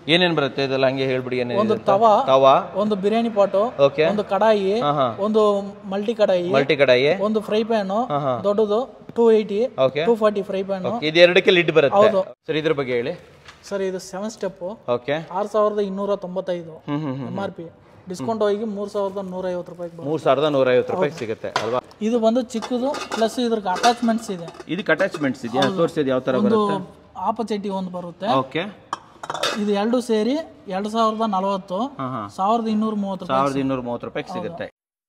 ಏನೇನ್ ಬರುತ್ತೆ ಇದೆಲ್ಲ ಹಂಗೆ ಹೇಳ್ಬಿಡಿ ಒಂದು ಏನೇನು ತವಾ ತವಾ ಒಂದು ಬಿರಿಯಾನಿ ಪಾಟು ಓಕೆ ಒಂದು ಕಡಾಯಿ ಹಾ ಹಾ ಒಂದು ಮಲ್ಟಿ ಕಡಾಯಿ ಮಲ್ಟಿ ಕಡಾಯಿ ಒಂದು ಫ್ರೈ ಪ್ಯಾನು ಹಾ ಹಾ ದೊಡ್ಡದು two eighty okay two forty fry pan ಇದು ಎರಡಕ್ಕೆ ಲಿಡ್ ಬರುತ್ತೆ ಹೌದು. ಸರ್ ಇದ್ರ ಬಗ್ಗೆ ಹೇಳಿ ಸರ್ ಇದು ಸೆವೆನ್ ಸ್ಟೆಪ್ಪು ಓಕೆ ಆರು ಸಾವಿರದ ಇನ್ನೂರ ತೊಂಬತ್ತೈದು ಹ್ಮ್ ಹ್ಮ್ ಹ್ಮ್ ಎಮ್ ಆರ್ ಪಿ ಡಿಸ್ಕೌಂಟ್ ಹೋಗಿ ಮೂರು ಸಾವಿರದ ನೂರ ಐವತ್ತು ರೂಪಾಯಿಗೆ ಬರುತ್ತೆ ಮೂರ್ ಸಾವಿರದ ನೂರ ಐವತ್ತು ರೂಪಾಯಿ ಸಿಗುತ್ತೆ ಅಲ್ವಾ ಇದು ಬಂದು ಚಿಕ್ಕದು ಪ್ಲಸ್ ಇದ್ರಿಗೆ ಅಟ್ಯಾಚ್ಮೆಂಟ್ಸ್ ಇದೆ ಇದಕ್ಕೆ ಅಟ್ಯಾಚ್ಮೆಂಟ್ಸ್ ಇದೆಯಾ ತೋರಿಸಿದ್ ಯಾವ ತರ ಒಂದು ಬರುತ್ತೆ ಆಪಚೆಟ್ಟಿ ಒಂದು ಬರುತ್ತೆ ಓಕೆ ಇದು ಎರಡು ಸೇರಿ ಎರಡು ಸಾವಿರದ ನಲವತ್ತು ಹಾ ಹಾ ಸಾವಿರದ ಇನ್ನೂರ ಮೂವತ್ತು ರೂಪಾಯಿ ಸಾವಿರದ ಇನ್ನೂರ ಮೂವತ್ತು ರೂಪಾಯಿಗೆ ಸಿಗುತ್ತೆ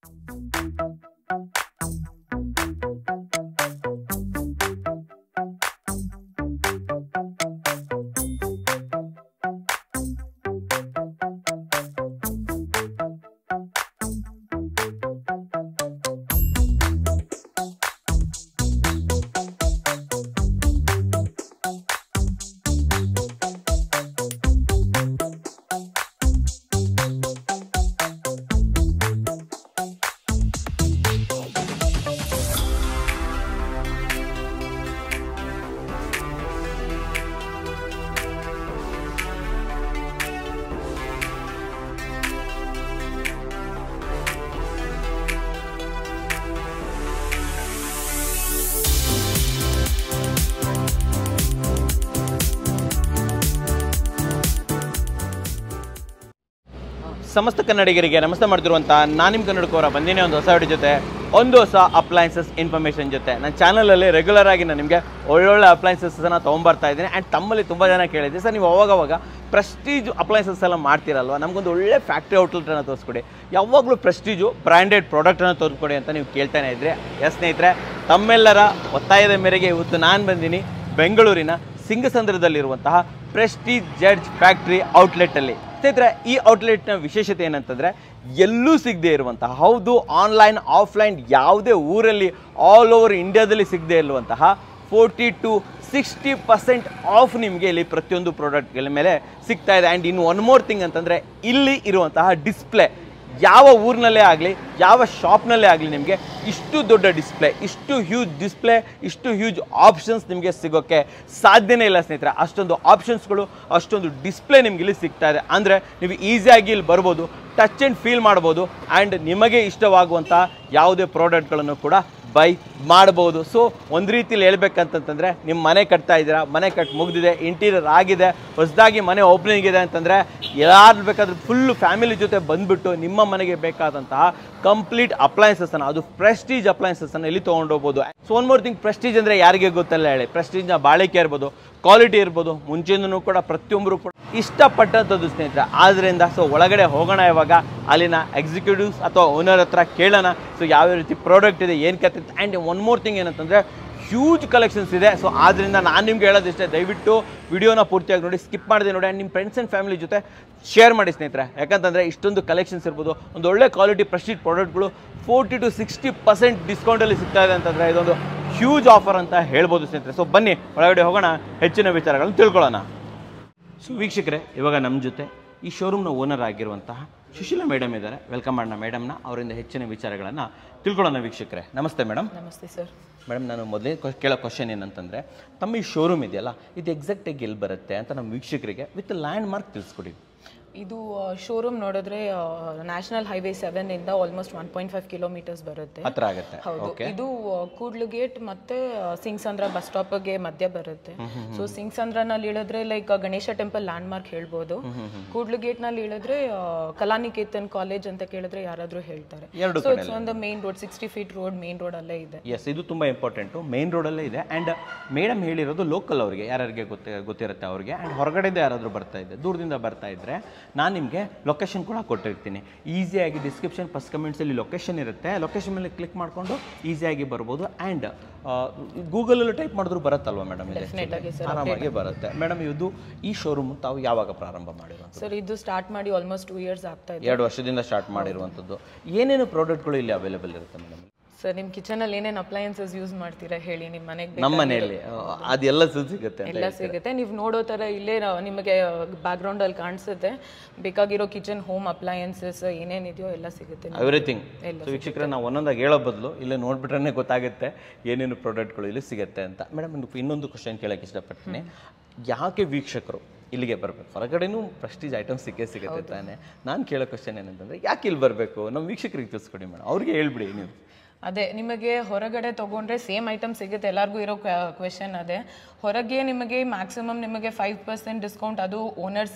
ಸಮಸ್ತ ಕನ್ನಡಿಗರಿಗೆ ನಮಸ್ತೆ ಮಾಡ್ತಿರುವಂಥ ನಾನು ನಿಮ್ಮ ಕನ್ನಡಕವರ ಬಂದಿನೇ ಒಂದು ಹೊಸ ವಿಡಿಯೋ ಜೊತೆ ಒಂದು ಹೊಸ ಅಪ್ಲೈನ್ಸಸ್ ಇನ್ಫಾರ್ಮೇಷನ್ ಜೊತೆ ನನ್ನ ಚಾನಲಲ್ಲಿ ರೆಗ್ಯುಲರ್ ಆಗಿ ನಾನು ನಿಮಗೆ ಒಳ್ಳೊಳ್ಳೆ ಅಪ್ಲೈನ್ಸಸ್ನ ತೊಗೊಂಬರ್ತಾ ಇದ್ದೀನಿ ಆ್ಯಂಡ್ ತಮ್ಮಲ್ಲಿ ತುಂಬ ಜನ ಕೇಳಿದ್ದೆ ಸರ್ ನೀವು ಅವಾಗವಾಗ ಪ್ರೆಸ್ಟೀಜ್ ಅಪ್ಲೈನ್ಸಸ್ ಎಲ್ಲ ಮಾಡ್ತೀರಲ್ವ ನಮಗೊಂದು ಒಳ್ಳೆ ಫ್ಯಾಕ್ಟ್ರಿ ಔಟ್ಲೆಟನ್ನು ತೋರಿಸ್ಕೊಡಿ ಯಾವಾಗಲೂ ಪ್ರೆಸ್ಟೀಜು ಬ್ರ್ಯಾಂಡೆಡ್ ಪ್ರಾಡಕ್ಟನ್ನು ತೋರಿಸ್ಕೊಡಿ ಅಂತ ನೀವು ಕೇಳ್ತಾನೆ ಇದ್ರೆ ಎಸ್ ಸ್ನೇಹಿತರೆ ತಮ್ಮೆಲ್ಲರ ಒತ್ತಾಯದ ಮೇರೆಗೆ ಇವತ್ತು ನಾನು ಬಂದೀನಿ ಬೆಂಗಳೂರಿನ ಸಿಂಗಸಂದ್ರದಲ್ಲಿರುವಂತಹ ಪ್ರೆಸ್ಟೀಜ್ ಜಡ್ಜ್ ಫ್ಯಾಕ್ಟ್ರಿ ಔಟ್ಲೆಟಲ್ಲಿ ಸ್ನೇಹಿತರೆ ಈ ಔಟ್ಲೆಟ್ನ ವಿಶೇಷತೆ ಏನಂತಂದರೆ ಎಲ್ಲೂ ಸಿಗದೆ ಇರುವಂತಹ ಹೌದು ಆನ್ಲೈನ್ ಆಫ್ಲೈನ್ ಯಾವುದೇ ಊರಲ್ಲಿ ಆಲ್ ಓವರ್ ಇಂಡಿಯಾದಲ್ಲಿ ಸಿಗದೆ ಇರುವಂತಹ forty to sixty percent off ನಿಮಗೆ ಇಲ್ಲಿ ಪ್ರತಿಯೊಂದು ಪ್ರಾಡಕ್ಟ್ಗಳ ಮೇಲೆ ಸಿಗ್ತಾ ಇದೆ ಆ್ಯಂಡ್ ಇನ್ನು ಒನ್ ಮೋರ್ ಥಿಂಗ್ ಅಂತಂದರೆ ಇಲ್ಲಿ ಇರುವಂತಹ ಡಿಸ್ಪ್ಲೇ ಯಾವ ಊರಿನಲ್ಲೇ ಆಗಲಿ ಯಾವ ಶಾಪ್ನಲ್ಲೇ ಆಗಲಿ ನಿಮಗೆ ಇಷ್ಟು ದೊಡ್ಡ ಡಿಸ್ಪ್ಲೇ ಇಷ್ಟು ಹ್ಯೂಜ್ ಡಿಸ್ಪ್ಲೇ ಇಷ್ಟು ಹ್ಯೂಜ್ ಆಪ್ಷನ್ಸ್ ನಿಮಗೆ ಸಿಗೋಕ್ಕೆ ಸಾಧ್ಯನೇ ಇಲ್ಲ ಸ್ನೇಹಿತರೆ ಅಷ್ಟೊಂದು ಆಪ್ಷನ್ಸ್ಗಳು ಅಷ್ಟೊಂದು ಡಿಸ್ಪ್ಲೇ ನಿಮ್ಗೆ ಇಲ್ಲಿ ಸಿಗ್ತಾ ಇದೆ ಅಂದರೆ ನೀವು ಈಸಿಯಾಗಿ ಇಲ್ಲಿ ಬರ್ಬೋದು ಟಚ್ ಆ್ಯಂಡ್ ಫೀಲ್ ಮಾಡ್ಬೋದು ಆ್ಯಂಡ್ ನಿಮಗೆ ಇಷ್ಟವಾಗುವಂಥ ಯಾವುದೇ ಪ್ರಾಡಕ್ಟ್ಗಳನ್ನು ಕೂಡ ಬೈ ಮಾಡ್ಬೋದು ಸೊ ಒಂದು ರೀತಿಲಿ ಹೇಳ್ಬೇಕಂತಂತಂದರೆ ನಿಮ್ಮ ಮನೆ ಕಟ್ತಾ ಇದ್ದೀರಾ ಮನೆ ಕಟ್ ಮುಗ್ದಿದೆ ಇಂಟೀರಿಯರ್ ಆಗಿದೆ ಹೊಸದಾಗಿ ಮನೆ ಓಪನಿಂಗ್ ಇದೆ ಅಂತಂದರೆ ಯಾರು ಬೇಕಾದ್ರೂ ಫುಲ್ ಫ್ಯಾಮಿಲಿ ಜೊತೆ ಬಂದುಬಿಟ್ಟು ನಿಮ್ಮ ಮನೆಗೆ ಬೇಕಾದಂತಹ ಕಂಪ್ಲೀಟ್ ಅಪ್ಲೈನ್ಸಸ್ಸನ್ನು ಅದು ಪ್ರೆಸ್ಟೀಜ್ ಅಪ್ಲೈನ್ಸಸ್ಸನ್ನು ಇಲ್ಲಿ ತೊಗೊಂಡೋಗ್ಬೋದು so one more thing Prestige ಅಂದರೆ ಯಾರಿಗೆ ಗೊತ್ತಲ್ಲ ಹೇಳಿ ಪ್ರೆಸ್ಟೀಜ್ನ ಬಾಳಿಕೆ ಇರ್ಬೋದು ಕ್ವಾಲಿಟಿ ಇರ್ಬೋದು ಮುಂಚೆನೂ ಕೂಡ ಪ್ರತಿಯೊಬ್ಬರು ಕೂಡ ಇಷ್ಟಪಟ್ಟಂಥದ್ದು ಸ್ನೇಹಿತರೆ ಆದ್ದರಿಂದ ಸೊ ಒಳಗಡೆ ಹೋಗೋಣ ಇವಾಗ ಅಲ್ಲಿನ ಎಕ್ಸಿಕ್ಯೂಟಿವ್ಸ್ ಅಥವಾ ಓನರ್ ಹತ್ರ ಕೇಳೋಣ ಸೊ ಯಾವ ರೀತಿ ಪ್ರಾಡಕ್ಟ್ ಇದೆ ಏನು ಕತೆ ಆ್ಯಂಡ್ ಒನ್ ಮೋರ್ ಥಿಂಗ್ ಏನಂತಂದರೆ ಹ್ಯೂಜ್ ಕಲೆಕ್ಷನ್ಸ್ ಇದೆ ಸೊ ಆದ್ದರಿಂದ ನಾನು ನಿಮ್ಗೆ ಹೇಳೋದಿಷ್ಟೇ ದಯವಿಟ್ಟು ವಿಡಿಯೋನ ಪೂರ್ತಿಯಾಗಿ ನೋಡಿ ಸ್ಕಿಪ್ ಮಾಡಿದೆ ನೋಡಿ ಆ್ಯಂಡ್ ನಿಮ್ಮ ಫ್ರೆಂಡ್ಸ್ ಆ್ಯಂಡ್ ಫ್ಯಾಮಿಲಿ ಜೊತೆ ಶೇರ್ ಮಾಡಿ ಸ್ನೇಹಿತರೆ ಯಾಕಂತಂದರೆ ಇಷ್ಟೊಂದು ಕಲೆಕ್ಷನ್ಸ್ ಇರ್ಬೋದು ಒಂದು ಒಳ್ಳೆ ಕ್ವಾಲಿಟಿ ಪ್ರೆಸ್ಟೀಜ್ ಪ್ರಾಡಕ್ಟ್ಗಳು ಫೋರ್ಟಿ ಟು ಸಿಕ್ಸ್ಟಿ ಪರ್ಸೆಂಟ್ ಡಿಸ್ಕೌಂಟಲ್ಲಿ ಸಿಗ್ತಾ ಇದೆ ಅಂತಂದರೆ ಇದೊಂದು ಹ್ಯೂಜ್ ಆಫರ್ ಅಂತ ಹೇಳ್ಬೋದು ಸ್ನೇಹಿತರೆ ಸೊ ಬನ್ನಿ ಒಳಗಡೆ ಹೋಗೋಣ ಹೆಚ್ಚಿನ ವಿಚಾರಗಳನ್ನು ತಿಳ್ಕೊಳ್ಳೋಣ ಸೊ ವೀಕ್ಷಕರೇ ಇವಾಗ ನಮ್ಮ ಜೊತೆ ಈ ಶೋರೂಮ್ನ ಓನರ್ ಆಗಿರುವಂತಹ ಸುಶೀಲಾ ಮೇಡಮ್ ಇದ್ದಾರೆ ವೆಲ್ಕಮ್ ಮಾಡೋಣ ಮೇಡಮ್ನ ಅವರಿಂದ ಹೆಚ್ಚಿನ ವಿಚಾರಗಳನ್ನು ತಿಳ್ಕೊಳ್ಳೋಣ ವೀಕ್ಷಕರೇ ನಮಸ್ತೆ ಮೇಡಮ್ ನಮಸ್ತೆ ಸರ್ ಮೇಡಮ್ ನಾನು ಮೊದಲೇ ಕೇಳೋ ಕ್ವಶನ್ ಏನಂತಂದರೆ ತಮ್ಮ ಈ ಶೋರೂಮ್ ಇದೆಯಲ್ಲ ಇದು ಎಕ್ಸಾಕ್ಟಾಗಿ ಎಲ್ಲಿ ಬರುತ್ತೆ ಅಂತ ನಮ್ಮ ವೀಕ್ಷಕರಿಗೆ ವಿತ್ ಲ್ಯಾಂಡ್ ಮಾರ್ಕ್ ತಿಳಿಸ್ಕೊಡಿ ಇದು ಶೋರೂಮ್ ನೋಡಿದ್ರೆ ನ್ಯಾಷನಲ್ ಹೈವೇ ಸೆವೆನ್ ಇಂದ almost one point five kilometres ಬರುತ್ತೆ ಹತ್ರ ಆಗುತ್ತೆ ಹೌದು ಇದು ಕೂಡ್ಲು ಗೇಟ್ ಮತ್ತೆ ಸಿಂಗ್ಸಂದ್ರ ಬಸ್ ಸ್ಟಾಪ್ಗೆ ಮಧ್ಯ ಬರುತ್ತೆ ಸೊ ಸಿಂಗ್ಸಂದ್ರನಲ್ಲಿ ಇಳಿದ್ರೆ like Ganesha temple landmark ಹೇಳ್ಬೋದು ಕೂಡ್ಲು ಗೇಟ್ ನಲ್ಲಿ ಇಳಿದ್ರೆ ಆ, ಕಲಾನಿಕೇತನ್ ಕಾಲೇಜ್ ಅಂತ ಕೇಳಿದ್ರೆ ಯಾರಾದ್ರೂ ಹೇಳ್ತಾರೆ ಎರಡು so it's on the main road sixty feet road main road ಅಲ್ಲೇ ಇದೆ ಎಸ್ ಇದು ತುಂಬ ಇಂಪಾರ್ಟೆಂಟು ಮೇನ್ ರೋಡಲ್ಲೇ ಇದೆ ಆ್ಯಂಡ್ ಮೇಡಮ್ ಹೇಳಿರೋದು ಲೋಕಲ್ ಅವರಿಗೆ ಯಾರ್ಯಾರಿಗೆ ಗೊತ್ತ ಗೊತ್ತಿರುತ್ತೆ ಅವ್ರಿಗೆ ಆ್ಯಂಡ್ ಹೊರಗಡೆಯಿಂದ ಯಾರಾದರೂ ಬರ್ತಾ ಇದೆ ದೂರದಿಂದ ಬರ್ತಾ ಇದ್ದರೆ ನಾನು ನಿಮಗೆ ಲೊಕೇಶನ್ ಕೂಡ ಕೊಟ್ಟಿರ್ತೀನಿ ಈಸಿಯಾಗಿ ಡಿಸ್ಕ್ರಿಪ್ಷನ್ ಫಸ್ಟ್ ಕಮೆಂಟ್ಸಲ್ಲಿ ಲೊಕೇಶನ್ ಇರುತ್ತೆ ಲೊಕೇಶನ್ ಮೇಲೆ ಕ್ಲಿಕ್ ಮಾಡಿಕೊಂಡು ಈಸಿಯಾಗಿ ಬರ್ಬೋದು ಆ್ಯಂಡ್ ಗೂಗಲಲ್ಲಿ ಟೈಪ್ ಮಾಡಿದ್ರು ಬರುತ್ತಲ್ವಾ ಮೇಡಮ್ Definitely ಆಗಿ sir, ಆರಾಮಾಗಿ ಬರುತ್ತೆ ಮೇಡಮ್ ಇದು ಈ ಶೋರೂಮ್ ತಾವು ಯಾವಾಗ ಪ್ರಾರಂಭ ಮಾಡಿರೋದು ಸರ್ ಇದು ಸ್ಟಾರ್ಟ್ ಮಾಡಿ ಆಲ್ಮೋಸ್ಟ್ ಟೂ ಇಯರ್ಸ್ ಆಗ್ತಾ ಇದೆ ಎರಡು ವರ್ಷದಿಂದ ಸ್ಟಾರ್ಟ್ ಮಾಡಿರುವಂಥದ್ದು ಏನೇನು ಪ್ರಾಡಕ್ಟ್ಗಳು ಇಲ್ಲಿ ಅವೈಲೇಬಲ್ ಇರುತ್ತೆ ಮೇಡಮ್ ಸರ್ ನಿಮ್ಮ ಕಿಚನಲ್ಲಿ ಏನೇನು ಅಪ್ಲಯನ್ಸಸ್ ಯೂಸ್ ಮಾಡ್ತೀರಾ ಹೇಳಿ ನಿಮ್ಮ ಮನೆಗೆ ನಮ್ಮ ಮನೆಯಲ್ಲಿ ಅದೆಲ್ಲ ಸಿಗುತ್ತೆ ಅಂತ ಎಲ್ಲ ಸಿಗುತ್ತೆ ನೀವು ನೋಡೋ ಥರ ಇಲ್ಲೇ ನ- ನಿಮಗೆ ಬ್ಯಾಕ್ಗ್ರೌಂಡಲ್ಲಿ ಕಾಣಿಸುತ್ತೆ ಬೇಕಾಗಿರೋ ಕಿಚನ್ ಹೋಮ್ ಅಪ್ಲಯನ್ಸಸ್ ಏನೇನಿದೆಯೋ ಎಲ್ಲ ಸಿಗುತ್ತೆ ನಿಮ್ಗೆ. ಎವ್ರಿಥಿಂಗ್ ಸೊ ವೀಕ್ಷಕರೇ ನಾವು ಒಂದೊಂದಾಗಿ ಹೇಳೋ ಬದಲು ಇಲ್ಲೇ ನೋಡ್ಬಿಟ್ರೆ ಗೊತ್ತಾಗುತ್ತೆ ಏನೇನು ಪ್ರಾಡಕ್ಟ್ಗಳು ಇಲ್ಲಿ ಸಿಗುತ್ತೆ ಅಂತ ಮೇಡಮ್ ಇನ್ನೊಂದು ಕ್ವಶನ್ ಕೇಳಕ್ಕೆ ಇಷ್ಟಪಡ್ತೀನಿ ಯಾಕೆ ವೀಕ್ಷಕರು ಇಲ್ಲಿಗೆ ಬರಬೇಕು ಹೊರಗಡೆನೂ ಪ್ರೆಸ್ಟೀಜ್ ಐಟಮ್ ಸಿಕ್ಕೇ ಸಿಗುತ್ತೆ ತಾನೆ ನಾನು ಕೇಳೋ ಕ್ವಶನ್ ಏನಂತಂದ್ರೆ ಯಾಕೆ ಇಲ್ಲಿ ಬರಬೇಕು ನಮ್ಮ ವೀಕ್ಷಕರಿಗೆ ತಿಳಿಸ್ಕೊಡಿ ಮೇಡಮ್ ಅವ್ರಿಗೆ ಹೇಳ್ಬಿಡಿ ನೀವು ಅದೇ ನಿಮಗೆ ಹೊರಗಡೆ ತಗೊಂಡ್ರೆ ಸೇಮ್ ಐಟಮ್ ಸಿಗುತ್ತೆ ಎಲ್ಲರಿಗೂ ಇರೋ ಕ್ವೆಶನ್ ಅದೇ ಹೊರಗೆ ನಿಮಗೆ ಮ್ಯಾಕ್ಸಿಮಮ್ ನಿಮಗೆ ಫೈವ್ ಪರ್ಸೆಂಟ್ ಡಿಸ್ಕೌಂಟ್ ಅದು ಓನರ್ಸ್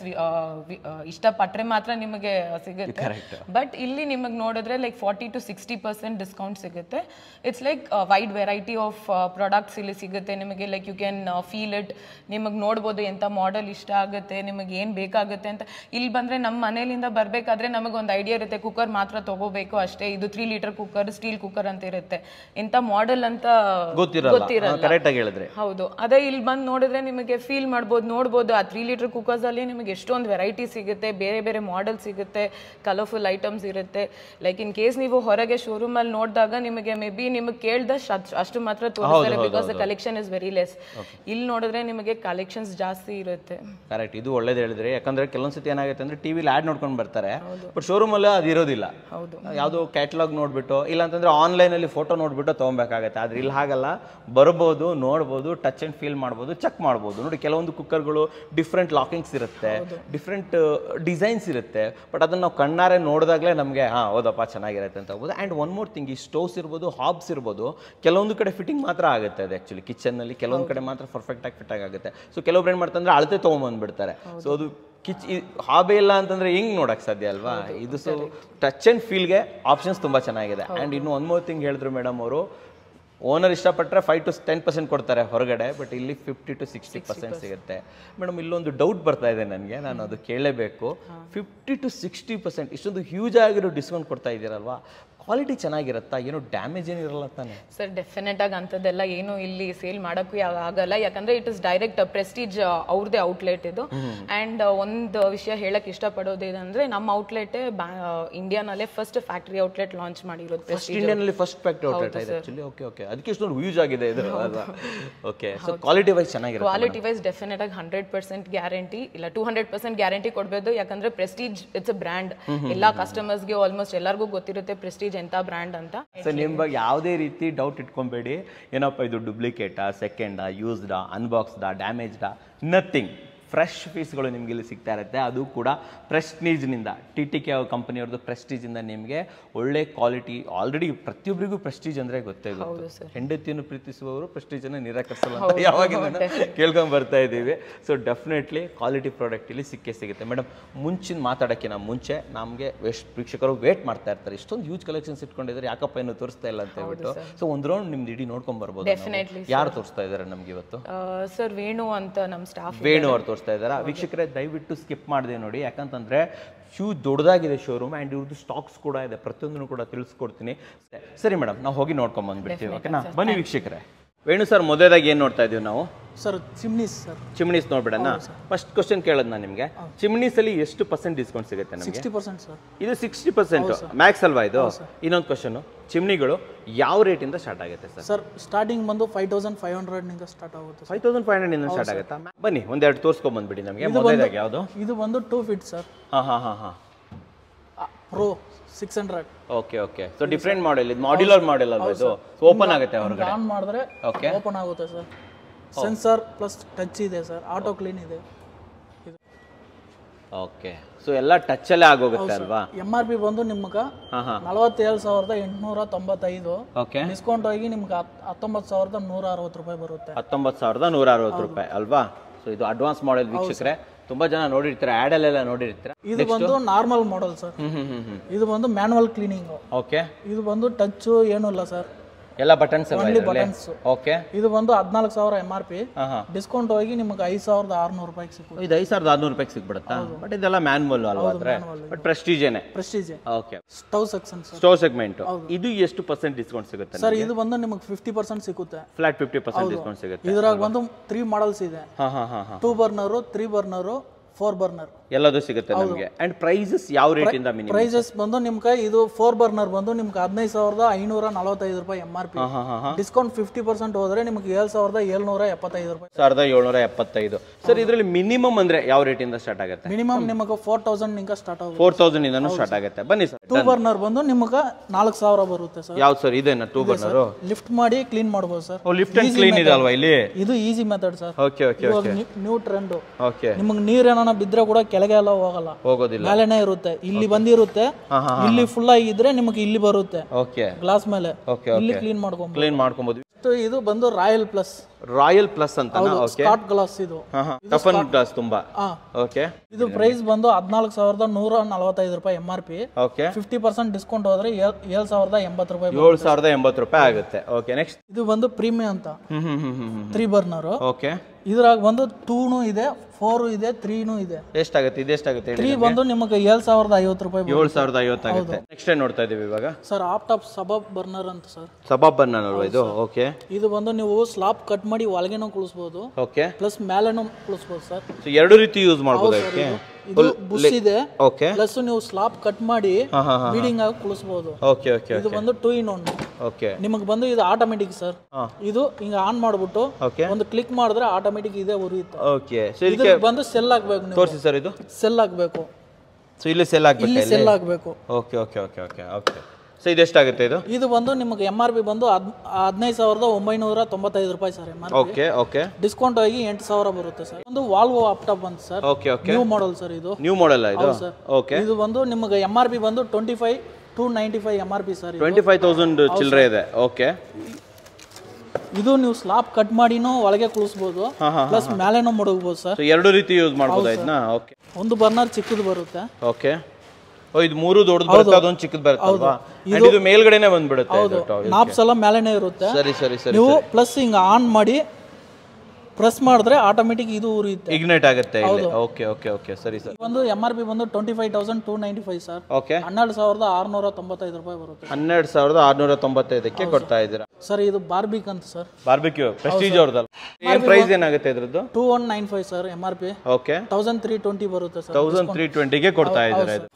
ಇಷ್ಟಪಟ್ಟರೆ ಮಾತ್ರ ನಿಮಗೆ ಸಿಗುತ್ತೆ ಬಟ್ ಇಲ್ಲಿ ನಿಮಗೆ ನೋಡಿದ್ರೆ like forty to sixty percent discount ಸಿಗುತ್ತೆ it's like wide variety of products ಇಲ್ಲಿ ಸಿಗುತ್ತೆ ನಿಮಗೆ like you can feel it ನಿಮಗೆ ನೋಡ್ಬೋದು ಎಂಥ ಮಾಡೆಲ್ ಇಷ್ಟ ಆಗುತ್ತೆ ನಿಮಗೆ ಏನು ಬೇಕಾಗುತ್ತೆ ಅಂತ ಇಲ್ಲಿ ಬಂದರೆ ನಮ್ಮ ಮನೆಯಿಂದ ಬರಬೇಕಾದ್ರೆ ನಮಗೊಂದು ಐಡಿಯಾ ಇರುತ್ತೆ ಕುಕ್ಕರ್ ಮಾತ್ರ ತಗೋಬೇಕು ಅಷ್ಟೇ ಇದು three litre cooker steel cooker ಅಂತ ಇರುತ್ತೆ ಎಂಥ ಮಾಡೆಲ್ ಅಂತ ಗೊತ್ತಿರಲ್ಲ ಕರೆಕ್ಟಾಗಿ ಹೇಳಿದ್ರೆ ಹೌದು ಅದೇ ಇಲ್ಲಿ ಬಂದು ನೋಡಿದ್ರೆ ನಿಮಗೆ ಫೀಲ್ ಮಾಡ್ಬೋದು ನೋಡ್ಬೋದು ಆ ತ್ರೀ ಲೀಟರ್ ಕುಕ್ಕರ್ಸ್ ಅಲ್ಲಿ ನಿಮಗೆ ಎಷ್ಟೊಂದು ವೆರೈಟಿ ಸಿಗುತ್ತೆ ಬೇರೆ ಬೇರೆ ಮಾಡೆಲ್ ಸಿಗುತ್ತೆ ಕಲರ್ಫುಲ್ ಐಟಮ್ಸ್ ಇರುತ್ತೆ ಲೈಕ್ ಇನ್ ಕೇಸ್ ನೀವು ಹೊರಗೆ ಶೋರೂಮ್ ಅಲ್ಲಿ ನೋಡಿದಾಗ ನಿಮಗೆ ಮೇ ಬಿ ನಿಮಗೆ ಕೇಳ್ದಷ್ಟು ಅಷ್ಟು ಅಷ್ಟು ಮಾತ್ರ ತೋರಿಸ್ತಾರೆ because the collection is very less ಇಲ್ಲಿ ನೋಡಿದ್ರೆ ನಿಮಗೆ ಕಲೆಕ್ಷನ್ಸ್ ಜಾಸ್ತಿ ಇರುತ್ತೆ ಕರೆಕ್ಟ್ ಇದು ಒಳ್ಳೇದು ಹೇಳಿದ್ರೆ ಯಾಕಂದ್ರೆ ಕೆಲವೊಂದ್ಸತಿ ಏನಾಗುತ್ತೆ ಅಂದ್ರೆ ಟಿವಿಲಿ ಆಡ್ ನೋಡ್ಕೊಂಡು ಬರ್ತಾರೆ ಬಟ್ ಶೋರೂಮ್ ಅಲ್ಲಿ ಅದು ಇರೋದಿಲ್ಲ ಹೌದು ಯಾವುದೋ ಕ್ಯಾಟಲಾಗ್ ನೋಡ್ಬಿಟ್ಟು ಇಲ್ಲ ಅಂತಂದ್ರೆ ಆನ್ಲೈನ್ ಅಲ್ಲಿ ಫೋಟೋ ನೋಡ್ಬಿಟ್ಟು ತೊಗೊಬೇಕಾಗತ್ತೆ ಆದ್ರೆ ಇಲ್ಲಿ ಹಾಗಲ್ಲ ಬರ್ಬೋದು ನೋಡ್ಬೋದು ಟಚ್ ಅಂಡ್ ಫೀಲ್ ಮಾಡ್ಬೋದು ಚೆಕ್ ಮಾಡ್ಬೋದು ನೋಡಿ ಕೆಲವೊಂದು ಕುಕ್ಕರ್ಗಳು ಡಿಫ್ರೆಂಟ್ ಲಾಕಿಂಗ್ಸ್ ಇರುತ್ತೆ ಡಿಫ್ರೆಂಟ್ ಡಿಸೈನ್ಸ್ ಇರುತ್ತೆ ಬಟ್ ಅದನ್ನ ನಾವು ಕಣ್ಣಾರೆ ನೋಡಿದಾಗಲೇ ನಮಗೆ ಹಾ ಹೌದಪ್ಪ ಚೆನ್ನಾಗಿರುತ್ತೆ ಅಂತ ಹೋಗ್ಬೋದು ಆ್ಯಂಡ್ ಒನ್ ಮೋರ್ ಥಿಂಗ್ ಈ ಸ್ಟೋವ್ಸ್ ಇರ್ಬೋದು ಹಾಬ್ಸ್ ಇರ್ಬೋದು ಕೆಲವೊಂದು ಕಡೆ ಫಿಟ್ಟಿಂಗ್ ಮಾತ್ರ ಆಗುತ್ತೆ ಅದು ಆ್ಯಕ್ಚುಲಿ ಕಿಚನ್ನಲ್ಲಿ ಕೆಲವೊಂದು ಕಡೆ ಮಾತ್ರ ಪರ್ಫೆಕ್ಟಾಗಿ ಫಿಟ್ ಆಗುತ್ತೆ ಸೊ ಕೆಲವೊಬ್ರು ಏನು ಮಾಡ್ತಾರೆ ಅಳತೆ ತೊಗೊಂಬಂದ್ಬಿಡ್ತಾರೆ ಸೊ ಅದು ಕಿಚ್ ಹಾಬೆ ಇಲ್ಲ ಅಂತಂದ್ರೆ ಹೆಂಗ್ ನೋಡಕ್ ಸಾಧ್ಯ ಅಲ್ವಾ ಇದು ಸೊ ಟಚ್ ಅಂಡ್ ಫೀಲ್ಗೆ ಆಪ್ಷನ್ಸ್ ತುಂಬಾ ಚೆನ್ನಾಗಿದೆ ಅಂಡ್ ಇನ್ನು ಒನ್ ಮೋರ್ ಥಿಂಗ್ ಹೇಳಿದ್ರು ಮೇಡಮ್ ಅವರು ಓನರ್ ಇಷ್ಟಪಟ್ಟರೆ ಫೈವ್ ಟು ಟೆನ್ ಪರ್ಸೆಂಟ್ ಕೊಡ್ತಾರೆ ಹೊರಗಡೆ ಬಟ್ ಇಲ್ಲಿ ಫಿಫ್ಟಿ ಟು ಸಿಕ್ಸ್ಟಿ ಪರ್ಸೆಂಟ್ ಸಿಗುತ್ತೆ ಮೇಡಮ್ ಇಲ್ಲೊಂದು ಡೌಟ್ ಬರ್ತಾ ಇದೆ ನನಗೆ ನಾನು ಅದು ಕೇಳಲೇಬೇಕು ಫಿಫ್ಟಿ ಟು ಸಿಕ್ಸ್ಟಿ ಪರ್ಸೆಂಟ್ ಇಷ್ಟೊಂದು ಹ್ಯೂಜ್ ಆಗಿರೋ ಡಿಸ್ಕೌಂಟ್ ಕೊಡ್ತಾ ಇದ್ದೀರಲ್ವಾ ಕ್ವಾಲಿಟಿ ಚೆನ್ನಾಗಿರುತ್ತಾ ಏನೋ ಡ್ಯಾಮೇಜ್ ಏನಿರಲ್ಲ ತಾನೆ ಸರ್ ಡೆಫಿನೆಟ್ ಆಗಿ ಅಂಥದ್ದೆಲ್ಲ ಏನು ಇಲ್ಲಿ ಸೇಲ್ ಮಾಡೋಕ್ಕೂ ಯಾ- ಆಗಲ್ಲ ಯಾಕಂದ್ರೆ ಇಟ್ ಇಸ್ ಡೈರೆಕ್ಟ್ ಪ್ರೆಸ್ಟೀಜ್ ಅವ್ರದೇ ಔಟ್ಲೆಟ್ ಇದು ಅಂಡ್ ಒಂದು ವಿಷಯ ಹೇಳಕ್ ಇಷ್ಟಪಡೋದೇನಂದ್ರೆ ನಮ್ಮ ಔಟ್ಲೆಟ್ ಇಂಡಿಯಾನಲ್ಲೇ ಫಸ್ಟ್ ಫ್ಯಾಕ್ಟರಿ ಔಟ್ಲೆಟ್ ಲಾಂಚ್ ಮಾಡಿರೋದು ಫಸ್ಟ್ ಇಂಡಿಯನ್ನಲ್ಲಿ ಫಸ್ಟ್ ಫ್ಯಾಕ್ಟ್ರಿ ಔಟ್ಲೆಟ್ ಇದೆ ಆಕ್ಚುಲಿ ಓಕೆ ಓಕೆ ಅದಕ್ಕೆ ಇಷ್ಟೊಂದು ಯೂಸ್ ಆಗಿದೆ ಇದು ಓಕೆ ಸೊ ಕ್ವಾಲಿಟಿ ವೈಸ್ ಚೆನ್ನಾಗಿರುತ್ತೆ ಕ್ವಾಲಿಟಿ ವೈಸ್ ಡೆಫಿನೆಟ್ ಆಗಿ ಹಂಡ್ರೆಡ್ ಪರ್ಸೆಂಟ್ ಗ್ಯಾರಂಟಿ ಇಲ್ಲ ಟೂ ಹಂಡ್ರೆಡ್ ಪರ್ಸೆಂಟ್ ಗ್ಯಾರಂಟಿ ಕೊಡಬೇಕು ಯಾಕಂದ್ರೆ ಪ್ರೆಸ್ಟೀಜ್ ಇಟ್ಸ್ ಅ ಬ್ರ್ಯಾಂಡ್ ಎಲ್ಲಾ ಕಸ್ಟಮರ್ಸ್ಗೆ ಆಲ್ಮೋಸ್ಟ್ ಎಲ್ಲರಿಗೂ ಗೊತ್ತಿರುತ್ತೆ ಪ್ರೆಸ್ಟೀಜ್ ಎಂತ ಬ್ರ್ಯಾಂಡ್ ಅಂತ ಸೊ ನಿಮ್ಮ ಬಗ್ಗೆ ಯಾವುದೇ ರೀತಿ ಡೌಟ್ ಇಟ್ಕೊಬೇಡಿ ಏನಪ್ಪ ಇದು ಡೂಪ್ಲಿಕೇಟಾ ಸೆಕೆಂಡಾ ಯೂಸ್ಡಾ ಅನ್ಬಾಕ್ಸ್ಡಾ ಡ್ಯಾಮೇಜ್ಡಾ ನಥಿಂಗ್ ಫ್ರೆಶ್ ಪೀಸ್ಗಳು ನಿಮ್ಗೆ ಇಲ್ಲಿ ಸಿಗ್ತಾ ಇರುತ್ತೆ ಅದು ಕೂಡ ಪ್ರೆಸ್ಟೀಜ್ನಿಂದ ಟಿ ಟಿ ಕೆ ಕಂಪನಿಯವ್ರದ್ದು ಪ್ರೆಸ್ಟೀಜಿಂದ ನಿಮಗೆ ಒಳ್ಳೆ ಕ್ವಾಲಿಟಿ ಆಲ್ರೆಡಿ ಪ್ರತಿಯೊಬ್ಬರಿಗೂ ಪ್ರೆಸ್ಟೀಜ್ ಅಂದರೆ ಗೊತ್ತೇ ಗೊತ್ತು ಹೆಂಡತಿಯನ್ನು ಪ್ರೀತಿಸುವವರು ಪ್ರೆಸ್ಟೀಜನ್ನು ನಿರಾಕರಿಸಲ್ಲ ಅಂತ ಯಾವಾಗಿಂದ ಕೇಳ್ಕೊಂಡ್ ಬರ್ತಾ ಇದ್ದೀವಿ ಸೊ ಡೆಫಿನೆಟ್ಲಿ ಕ್ವಾಲಿಟಿ ಪ್ರಾಡಕ್ಟ್ ಇಲ್ಲಿ ಸಿಕ್ಕೇ ಸಿಗುತ್ತೆ ಮೇಡಮ್ ಮುಂಚಿನ ಮಾತಾಡೋಕ್ಕಿಂತ ಮುಂಚೆ ನಮಗೆ ವೆಸ್ಟ್ ವೀಕ್ಷಕರು ವೇಟ್ ಮಾಡ್ತಾ ಇರ್ತಾರೆ ಇಷ್ಟೊಂದು ಯೂಸ್ ಕಲೆಕ್ಷನ್ಸ್ ಇಟ್ಕೊಂಡಿದ್ದಾರೆ ಯಾಕಪ್ಪ ಏನು ತೋರಿಸ್ತಾ ಇಲ್ಲ ಅಂತ ಹೇಳ್ಬಿಟ್ಟು ಸೊ ಒಂದು ರೌಂಡ್ ನಿಮ್ದು ಇಡೀ ನೋಡ್ಕೊಂಡ್ ಬರ್ಬೋದು Definitely, ಯಾರು ತೋರಿಸ್ತಾ ಇದ್ದಾರೆ ನಮ್ಗೆ ಇವತ್ತು ಸರ್ ವೇಣು ಅಂತ ನಮ್ಮ ಸ್ಟಾಫ್ ವೇಣು ಅವ್ರು ತೋರಿಸ್ತಾ ಇದ್ದಾರೆ ವೀಕ್ಷಕರೇ ದಯವಿಟ್ಟು ಸ್ಕಿಪ್ ಮಾಡಿದೆ ನೋಡಿ ಯಾಕಂತಂದ್ರೆ ಹ್ಯೂಜ್ ದೊಡ್ಡದಾಗಿದೆ ಶೋರೂಮ್ ಆ್ಯಂಡ್ ಇವ್ರದ್ದು ಸ್ಟಾಕ್ಸ್ ಕೂಡ ಇದೆ ಪ್ರತಿಯೊಂದನ್ನು ಕೂಡ ತಿಳಿಸ್ಕೊಡ್ತೀನಿ ಸರಿ ಮೇಡಮ್ ನಾವು ಹೋಗಿ ನೋಡ್ಕೊಂಡ್ ಬಂದ್ಬಿಡ್ತೀವಿ ಓಕೆನಾ ಬನ್ನಿ ವೀಕ್ಷಕರೇ ವೇಣು ಸರ್ ಮೊದಲಾಗಿ ಏನು ನೋಡ್ತಾ ಇದೀವಿ ನಾವು ಸರ್ ಚಿಮ್ನೀಸ್ ಸರ್ ಚಿಮ್ನೀಸ್ ನೋಡ್ಬಿಡೋಣ ಫಸ್ಟ್ ಕ್ವಶನ್ ಕೇಳೋದು ನಾನು ನಿಮಗೆ ಚಿಮ್ನೀಸ್ ಅಲ್ಲಿ ಎಷ್ಟು ಪರ್ಸೆಂಟ್ ಡಿಸ್ಕೌಂಟ್ ಸಿಗುತ್ತೆ ನಮಗೆ ಸಿಕ್ಸ್ಟಿ ಪರ್ಸೆಂಟ್ ಸರ್ ಇದು ಸಿಕ್ಸ್ಟಿ ಪರ್ಸೆಂಟ್ ಮ್ಯಾಕ್ಸ್ ಅಲ್ವಾ ಇದು ಇನ್ನೊಂದು ಕ್ವಶನ್ ಚಿಮ್ನಿಗಳು ಯಾವ ರೇಟಿಂದ ಸ್ಟಾರ್ಟ್ ಆಗುತ್ತೆ ಸರ್ ಸರ್ ಸ್ಟಾರ್ಟಿಂಗ್ ಬಂದು ಫೈವ್ ತೌಸಂಡ್ ಫೈವ್ ಹಂಡ್ರೆಡ್ನಿಂದ ಸ್ಟಾರ್ಟ್ ಆಗುತ್ತೆ sir five thousand five hundred ಇಂದ ಸ್ಟಾರ್ಟ್ ಆಗುತ್ತಾ ಬನ್ನಿ ಒಂದೆರಡು ತೋರಿಸ್ಕೊಂಡ್ ಬಂದ್ಬಿಡಿ ನಮಗೆ ಮೊದಲಾಗಿ ಯಾವುದು ಇದು ಬಂದು ಟೂ ಫೀಟ್ ಸರ್ ಹಾಂ ಹಾಂ ಹಾಂ ಹಾಂ pro six hundred okay okay so different model ಇದು ಮಾಡ್ಯುಲರ್ ಮಾಡೆಲ್ ಅಲ್ವಾ ಇದು ಓಪನ್ ಆಗುತ್ತೆ ಹೊರಗಡೆ ಆನ್ ಮಾಡಿದ್ರೆ ಓಕೆ ಓಪನ್ ಆಗುತ್ತೆ ಸರ್ ಸೆನ್ಸರ್ ಪ್ಲಸ್ ಟಚ್ ಇದೆ ಸರ್ ಆಟೋ ಕ್ಲೀನ್ ಇದೆ ಓಕೆ ಸೊ ಎಲ್ಲ ಟಚ್ ಅಲ್ಲೇ ಆಗೋಗುತ್ತೆ ಅಲ್ವಾ ಎಮ್ ಆರ್ ಪಿ ಬಂದು ನಿಮ್ಗೆ ಹಾಂ ಹಾಂ ನಲವತ್ತೇಳು ಸಾವಿರದ ಎಂಟುನೂರ ತೊಂಬತ್ತೈದು ಓಕೆ ಡಿಸ್ಕೌಂಟ್ ಹೋಗಿ ನಿಮ್ಗೆ ಹತ್- ಹತ್ತೊಂಬತ್ತು ಸಾವಿರದ ನೂರ ಅರವತ್ತು ರೂಪಾಯಿ ಬರುತ್ತೆ ಹತ್ತೊಂಬತ್ತು ಸಾವಿರದ ನೂರ ಅರವತ್ತು ರೂಪಾಯಿ ಅಲ್ವಾ ಸೊ ಇದು ಅಡ್ವಾನ್ಸ್ ಮಾಡೆಲ್ ವೀಕ್ಷಕರೇ ತುಂಬಾ ಜನ ನೋಡಿರ್ತಾರೆ ಆ್ಯಡಲ್ಲೆಲ್ಲ ನೋಡಿರ್ತೀರ ಇದು ಬಂದು ನಾರ್ಮಲ್ ಮಾಡೆಲ್ ಸರ್ ಹ್ಮ್ ಹ್ಮ್ ಹ್ಮ್ ಹ್ಮ್ ಇದು ಬಂದು ಮ್ಯಾನುವಲ್ ಕ್ಲೀನಿಂಗು ಓಕೆ ಇದು ಬಂದು ಟಚ್ಚು ಏನೂ ಇಲ್ಲ ಸರ್ ಎಲ್ಲ ಬಟನ್ಸ್ ಅಲ್ವಾ ಇದರಲ್ಲಿ ಬಟನ್ಸ್ ಓಕೆ ಇದು ಬಂದು ಹದಿನಾಲ್ಕು ಸಾವಿರ ಎಮ್ ಆರ್ ಪಿ ಹಾಂ ಹಾಂ ಡಿಸ್ಕೌಂಟ್ ಹೋಗಿ ನಿಮ್ಗೆ ಐದು ಸಾವಿರದ ಆರುನೂರು ರೂಪಾಯಿಗೆ ಸಿಗುತ್ತೆ ಇದು ಐದು ಸಾವಿರದ ಆರುನೂರು ರೂಪಾಯಿಗೆ ಸಿಗ್ಬಿಡುತ್ತಾ ಬಟ್ ಇದೆಲ್ಲ ಮ್ಯಾನ್ವಲ್ ಅಲ್ವಾ ಅಂದ್ರೆ ಬಟ್ ಪ್ರೆಸ್ಟೀಜೇನೆ Prestige okay stove section sir ಸ್ಟೋ ಸೆಗ್ಮೆಂಟ್ ಇದು ಎಷ್ಟು ಪರ್ಸೆಂಟ್ ಡಿಸ್ಕೌಂಟ್ ಸಿಗುತ್ತೆ ಸರ್ ಇದು ಬಂದು ನಿಮಗೆ ಫಿಫ್ಟಿ ಪರ್ಸೆಂಟ್ ಸಿಗುತ್ತೆ ಫ್ಲಾಟ್ ಫಿಫ್ಟಿ ಪರ್ಸೆಂಟ್ ಡಿಸ್ಕೌಂಟ್ ಸಿಗುತ್ತೆ ಇದ್ರಾಗ ಬಂದು ತ್ರೀ ಮಾಡಲ್ಸ್ ಇದೆ ಹಾಂ ಹಾಂ ಹಾಂ ಹಾಂ two burner three burner four burner ಎಲ್ಲದೂ ಸಿಗುತ್ತೆ ನಮಗೆ ಅಂಡ್ ಪ್ರೈಸಸ್ ಯಾವ ರೇಟಿಂದ ಮಿನಿಮಮ್ ಪ್ರೈಸಸ್ ಬಂದು ನಿಮ್ಗೆ ಇದು ಫೋರ್ ಬರ್ನರ್ ಬಂದು ನಿಮ್ಗೆ ಹದಿನೈದು ಸಾವಿರದ ಐನೂರ ನಲವತ್ತೈದು ರೂಪಾಯಿ ಎಮ್ ಆರ್ ಪಿ ಹಾಂ ಹಾಂ ಹಾಂ ಡಿಸ್ಕೌಂಟ್ ಫಿಫ್ಟಿ ಪರ್ಸೆಂಟ್ ಹೋದ್ರೆ ನಿಮ್ಗೆ ಏಳು ಸಾವಿರದ ಏಳ್ನೂರ ಎಪ್ಪತ್ತೈದು ರೂಪಾಯಿ ಸಾವಿರದ ಏಳ್ನೂರ ಎಪ್ಪತ್ತೈದು ಸರ್ ಇದರಲ್ಲಿ ಮಿನಿಮಮ್ ಅಂದ್ರೆ ಯಾವ ರೇಟಿಂದ ಸ್ಟಾರ್ಟ್ ಆಗುತ್ತೆ ಮಿನಿಮಮ್ ನಿಮಗೆ ಫೋರ್ ತೌಸಂಡ್ ನಿಂಗೆ ಸ್ಟಾರ್ಟ್ ಆಗುತ್ತೆ ಫೋರ್ ತೌಸಂಡ್ ಇಂದನೂ ಸ್ಟಾರ್ಟ್ ಆಗುತ್ತೆ ಬನ್ನಿ ಸರ್ ಟೂ ಬರ್ನರ್ ಬಂದು ನಿಮ್ಗೆ ನಾಲ್ಕು ಸಾವಿರ ಬರುತ್ತೆ ಸರ್ ಯಾವ್ದು ಸರ್ ಇದೇನಾ ಟೂ ಬರ್ನರು ಲಿಫ್ಟ್ ಮಾಡಿ ಕ್ಲೀನ್ ಮಾಡ್ಬೋದು ಸರ್ ಓ ಲಿಫ್ಟ್ ಅಂಡ್ ಕ್ಲೀನ್ ಇದೆ ಅಲ್ವಾ ಇಲ್ಲಿ ಇದು easy method sir okay okay ಇವಾಗ ನ್ಯೂ ಟ್ರೆಂಡ್ ಓಕೆ ನಿಮಗೆ ನೀರೇನ ಬಿದ್ರೆ ಕೂಡ ಕೆಳಗೆ ಎಲ್ಲ ಹೋಗಲ್ಲ ಹೋಗೋದಿಲ್ಲ ಮೇಲೆನೇ ಇರುತ್ತೆ ಇಲ್ಲಿ ಬಂದಿರುತ್ತೆ ಹಾ, ಹಾ, ಇಲ್ಲಿ ಫುಲ್ ಆಗಿದ್ರೆ ನಿಮಗೆ ಇಲ್ಲಿ ಬರುತ್ತೆ ಓಕೆ ಗ್ಲಾಸ್ ಮೇಲೆ ಓಕೆ ಇಲ್ಲಿ ಕ್ಲೀನ್ ಮಾಡ್ಕೊಂಬೋದು ಕ್ಲೀನ್ ಮಾಡ್ಕೊಬೋದು Next ಇದು ಬಂದು ರಾಯಲ್ ಪ್ಲಸ್ ರಾಯಲ್ ಪ್ಲಸ್ ಅಂತನಾ ಓಕೆ ಸ್ಕಾಟ್ ಗ್ಲಾಸ್ ಇದು ಹಾಂ ಹಾಂ ಟಫನ್ ಗ್ಲಾಸ್ ತುಂಬಾ ಹಾ ಓಕೆ ಇದು ಪ್ರೈಸ್ ಬಂದು ಹದಿನಾಲ್ಕು ಸಾವಿರದ ನೂರ ನಲವತ್ತೈದು ರೂಪಾಯಿ M R P okay fifty percent discount ಹೋದ್ರೆ ಏಳು ಸಾವಿರದ ಎಂಬತ್ತು ರೂಪಾಯಿ ಬರುತ್ತೆ. ಏಳು ಸಾವಿರದ ಎಂಬತ್ತು ರೂಪಾಯಿ ಆಗುತ್ತೆ ಓಕೆ ನೆಕ್ಸ್ಟ್ ಇದು ಬಂದು ಪ್ರೀಮಿಯಂ ಅಂತ ಹ್ಮ್ ಹ್ಮ್ ಹ್ಮ್ ಹ್ಮ್ ಹ್ಮ್ ತ್ರೀ ಬರ್ನರು ಓಕೆ ಇದ್ರಾಗ ಬಂದು ಟೂನು ಇದೆ ಫೋರು ಇದೆ ತ್ರೀನು ಇದೆ ಎಷ್ಟಾಗುತ್ತೆ ಇದೆಷ್ಟಾಗುತ್ತೆ ಹೇಳಿ ತ್ರೀ ಬಂದು ನಿಮಗೆ ಏಳು ಸಾವಿರದ ಐವತ್ತು ರೂಪಾಯಿ ಬರುತ್ತೆ. ಏಳು ಸಾವಿರದ ಐವತ್ತಾಗುತ್ತೆ ನೆಕ್ಸ್ಟ್ ಏನ್ ನೋಡ್ತಾ ಇದೀವಿ ಇವಾಗ ಸರ್ ಆಪ್ಟಾಪ್ ಸಬಬ್ ಬರ್ನರ್ ಅಂತ ಸರ್ ಸಬಾಬ್ ಬನ್ನ ಅಲ್ವಾ ಇದು ಓಕೆ ಇದು ಬಂದು ನೀವು ಸ್ಲಾಬ್ ಕಟ್ ಮಾಡಿ ಒಳಗೇನೂ ಕುಳಿಸ್ಬೋದು ಓಕೆ ಪ್ಲಸ್ ಮೇಲೆನೂ ಕುಳಿಸ್ಬೋದು ಸರ್ ಸೊ ಎರಡು ರೀತಿ ಯೂಸ್ ಮಾಡ್ಬೋದು ಅದಕ್ಕೆ ಇದು ಬುಸ್ ಇದೆ ಓಕೆ ಪ್ಲಸ್ ನೀವು ಸ್ಲಾಬ್ ಕಟ್ ಮಾಡಿ ಹಾ ಹಾ ಹಾ ಬೀಡಿಂಗ್ ಆಗಿ ಕುಳಿಸ್ಬೋದು ಓಕೆ ಓಕೆ ಇದು ಬಂದು ಟೂ ಇನ್ ಒನ್ ಓಕೆ ನಿಮಗೆ ಬಂದು ಇದು ಆಟೋಮೆಟಿಕ್ ಸರ್ ಹಾ. ಇದು ಹಿಂಗ ಆನ್ ಮಾಡ್ಬಿಟ್ಟು ಓಕೆ ಒಂದು ಕ್ಲಿಕ್ ಮಾಡಿದ್ರೆ ಆಟೋಮೆಟಿಕ್ ಇದೆ ಉರಿಯುತ್ತೆ ಓಕೆ ಸೊ ಇದು ಇದಕ್ಕೆ ಬಂದು ಸೆಲ್ ಹಾಕ್ಬೇಕು ನೀವು ತೋರಿಸಿ ಸರ್ ಇದು ಸೆಲ್ ಹಾಕ್ಬೇಕು ಸೊ ಇಲ್ಲಿ ಸೆಲ್ ಆಗ್ಬೇಕು ಇಲ್ಲಿ ಸೆಲ್ ಹಾಕ್ಬೇಕು okay okay okay okay okay so ಇದು ಎಷ್ಟಾಗುತ್ತೆ ಇದು ಇದು ಬಂದು ನಿಮಗೆ ಎಮ್ ಆರ್ ಪಿ ಬಂದು ಹದ್ ಹದಿನೈದು ಸಾವಿರದ ಒಂಬೈನೂರ ತೊಂಬತ್ತೈದು ರೂಪಾಯಿ sir M R P okay okay discount ಆಗಿ ಎಂಟು ಸಾವಿರ ಬರುತ್ತೆ ಸರ್ ಒಂದು ವಾಲ್ವೋ ಆಪ್ಟಾಪ್ ಬಂತು sir okay okay new model sir ಇದು ನ್ಯೂ ಮಾಡೆಲ್ ಇದು ಸರ್. ಓಕೆ ಇದು ಬಂದು ನಿಮಗೆ ಎಮ್ ಆರ್ ಪಿ ಬಂದು twenty five two ninety five M R P sir ಇದು. ಟ್ವೆಂಟಿ ಫೈವ್ ತೌಸಂಡ್ ಚಿಲ್ಲರೆ ಇದೆ ಓಕೆ ಇದು ನೀವು ಸ್ಲಾಬ್ ಕಟ್ ಮಾಡಿನೂ ಒಳಗೆ ಕುಳಿಸ್ಬೋದು ಹಾ, ಹಾ, ಪ್ಲಸ್ ಮೇಲೆನೂ ಮಡಗ್ಬೋದು ಸರ್ ಸೊ ಎರಡು ರೀತಿ ಯೂಸ್ ಮಾಡ್ಬೋದಾ ಇದನ್ನ ಓಕೆ ಒಂದು ಬರ್ನರ್ ಚಿಕ್ಕದು ಬರುತ್ತೆ ಓಕೆ ಓ ಇದು ಮೂರು ದೊಡ್ಡದು ಬರುತ್ತೆ ಅದೊಂದು ಚಿಕ್ಕದು ಬರುತ್ತೆ ಅಲ್ವಾ And ಇದು ಮೇಲ್ಗಡೆನೆ ಬಂದ್ಬಿಡುತ್ತೆ ಇದು top. ನಾಪ್ಸ್ ಎಲ್ಲ ಮೇಲೆನೇ ಇರುತ್ತೆ ಸರಿ ಸರಿ ಸರಿ ನೀವು ಪ್ಲಸ್ ಹಿಂಗ ಆನ್ ಮಾಡಿ ಪ್ರೆಸ್ ಮಾಡಿದ್ರೆ ಆಟೋಮೆಟಿಕ್ ಇದು ಉರಿಯುತ್ತೆ ಇಗ್ನೈಟ್ ಆಗುತ್ತೆ ಇಲ್ಲಿ ಓಕೆ ಓಕೆ ಓಕೆ ಸರಿ ಸರ್ ಒಂದು ಎಮ್ ಆರ್ ಪಿ ಬಂದು twenty five thousand two ninety five sir okay ಹನ್ನೆರಡು ಸಾವಿರದ ಆರುನೂರ ತೊಂಬತ್ತೈದು ರೂಪಾಯಿ ಬರುತ್ತೆ ಹನ್ನೆರಡು ಸಾವಿರದ ಆರ್ನೂರ ತೊಂಬತ್ತೈದಕ್ಕೆ ಕೊಡ್ತಾ ಇದ್ದೀರಾ ಸರ್ ಇದು ಬಾರ್ಬಿಕ್ ಅಂತ ಸರ್ ಬಾರ್ಬಿಕ್ಯೂ ಪ್ರೆಸ್ಟೀಜ್ ಅವ್ರದ್ದಲ್ಲ ಏನ್ ಪ್ರೈಸ್ ಏನಾಗುತ್ತೆ ಇದ್ರದ್ದು two one nine five sir M R P okay thousand three twenty ಬರುತ್ತೆ ಸರ್ ತೌಸಂಡ್ ತ್ರೀ ಟ್ವೆಂಟಿಗೆ ಕೊಡ್ತಾ ಇದ್ದೀರಾ ಇದು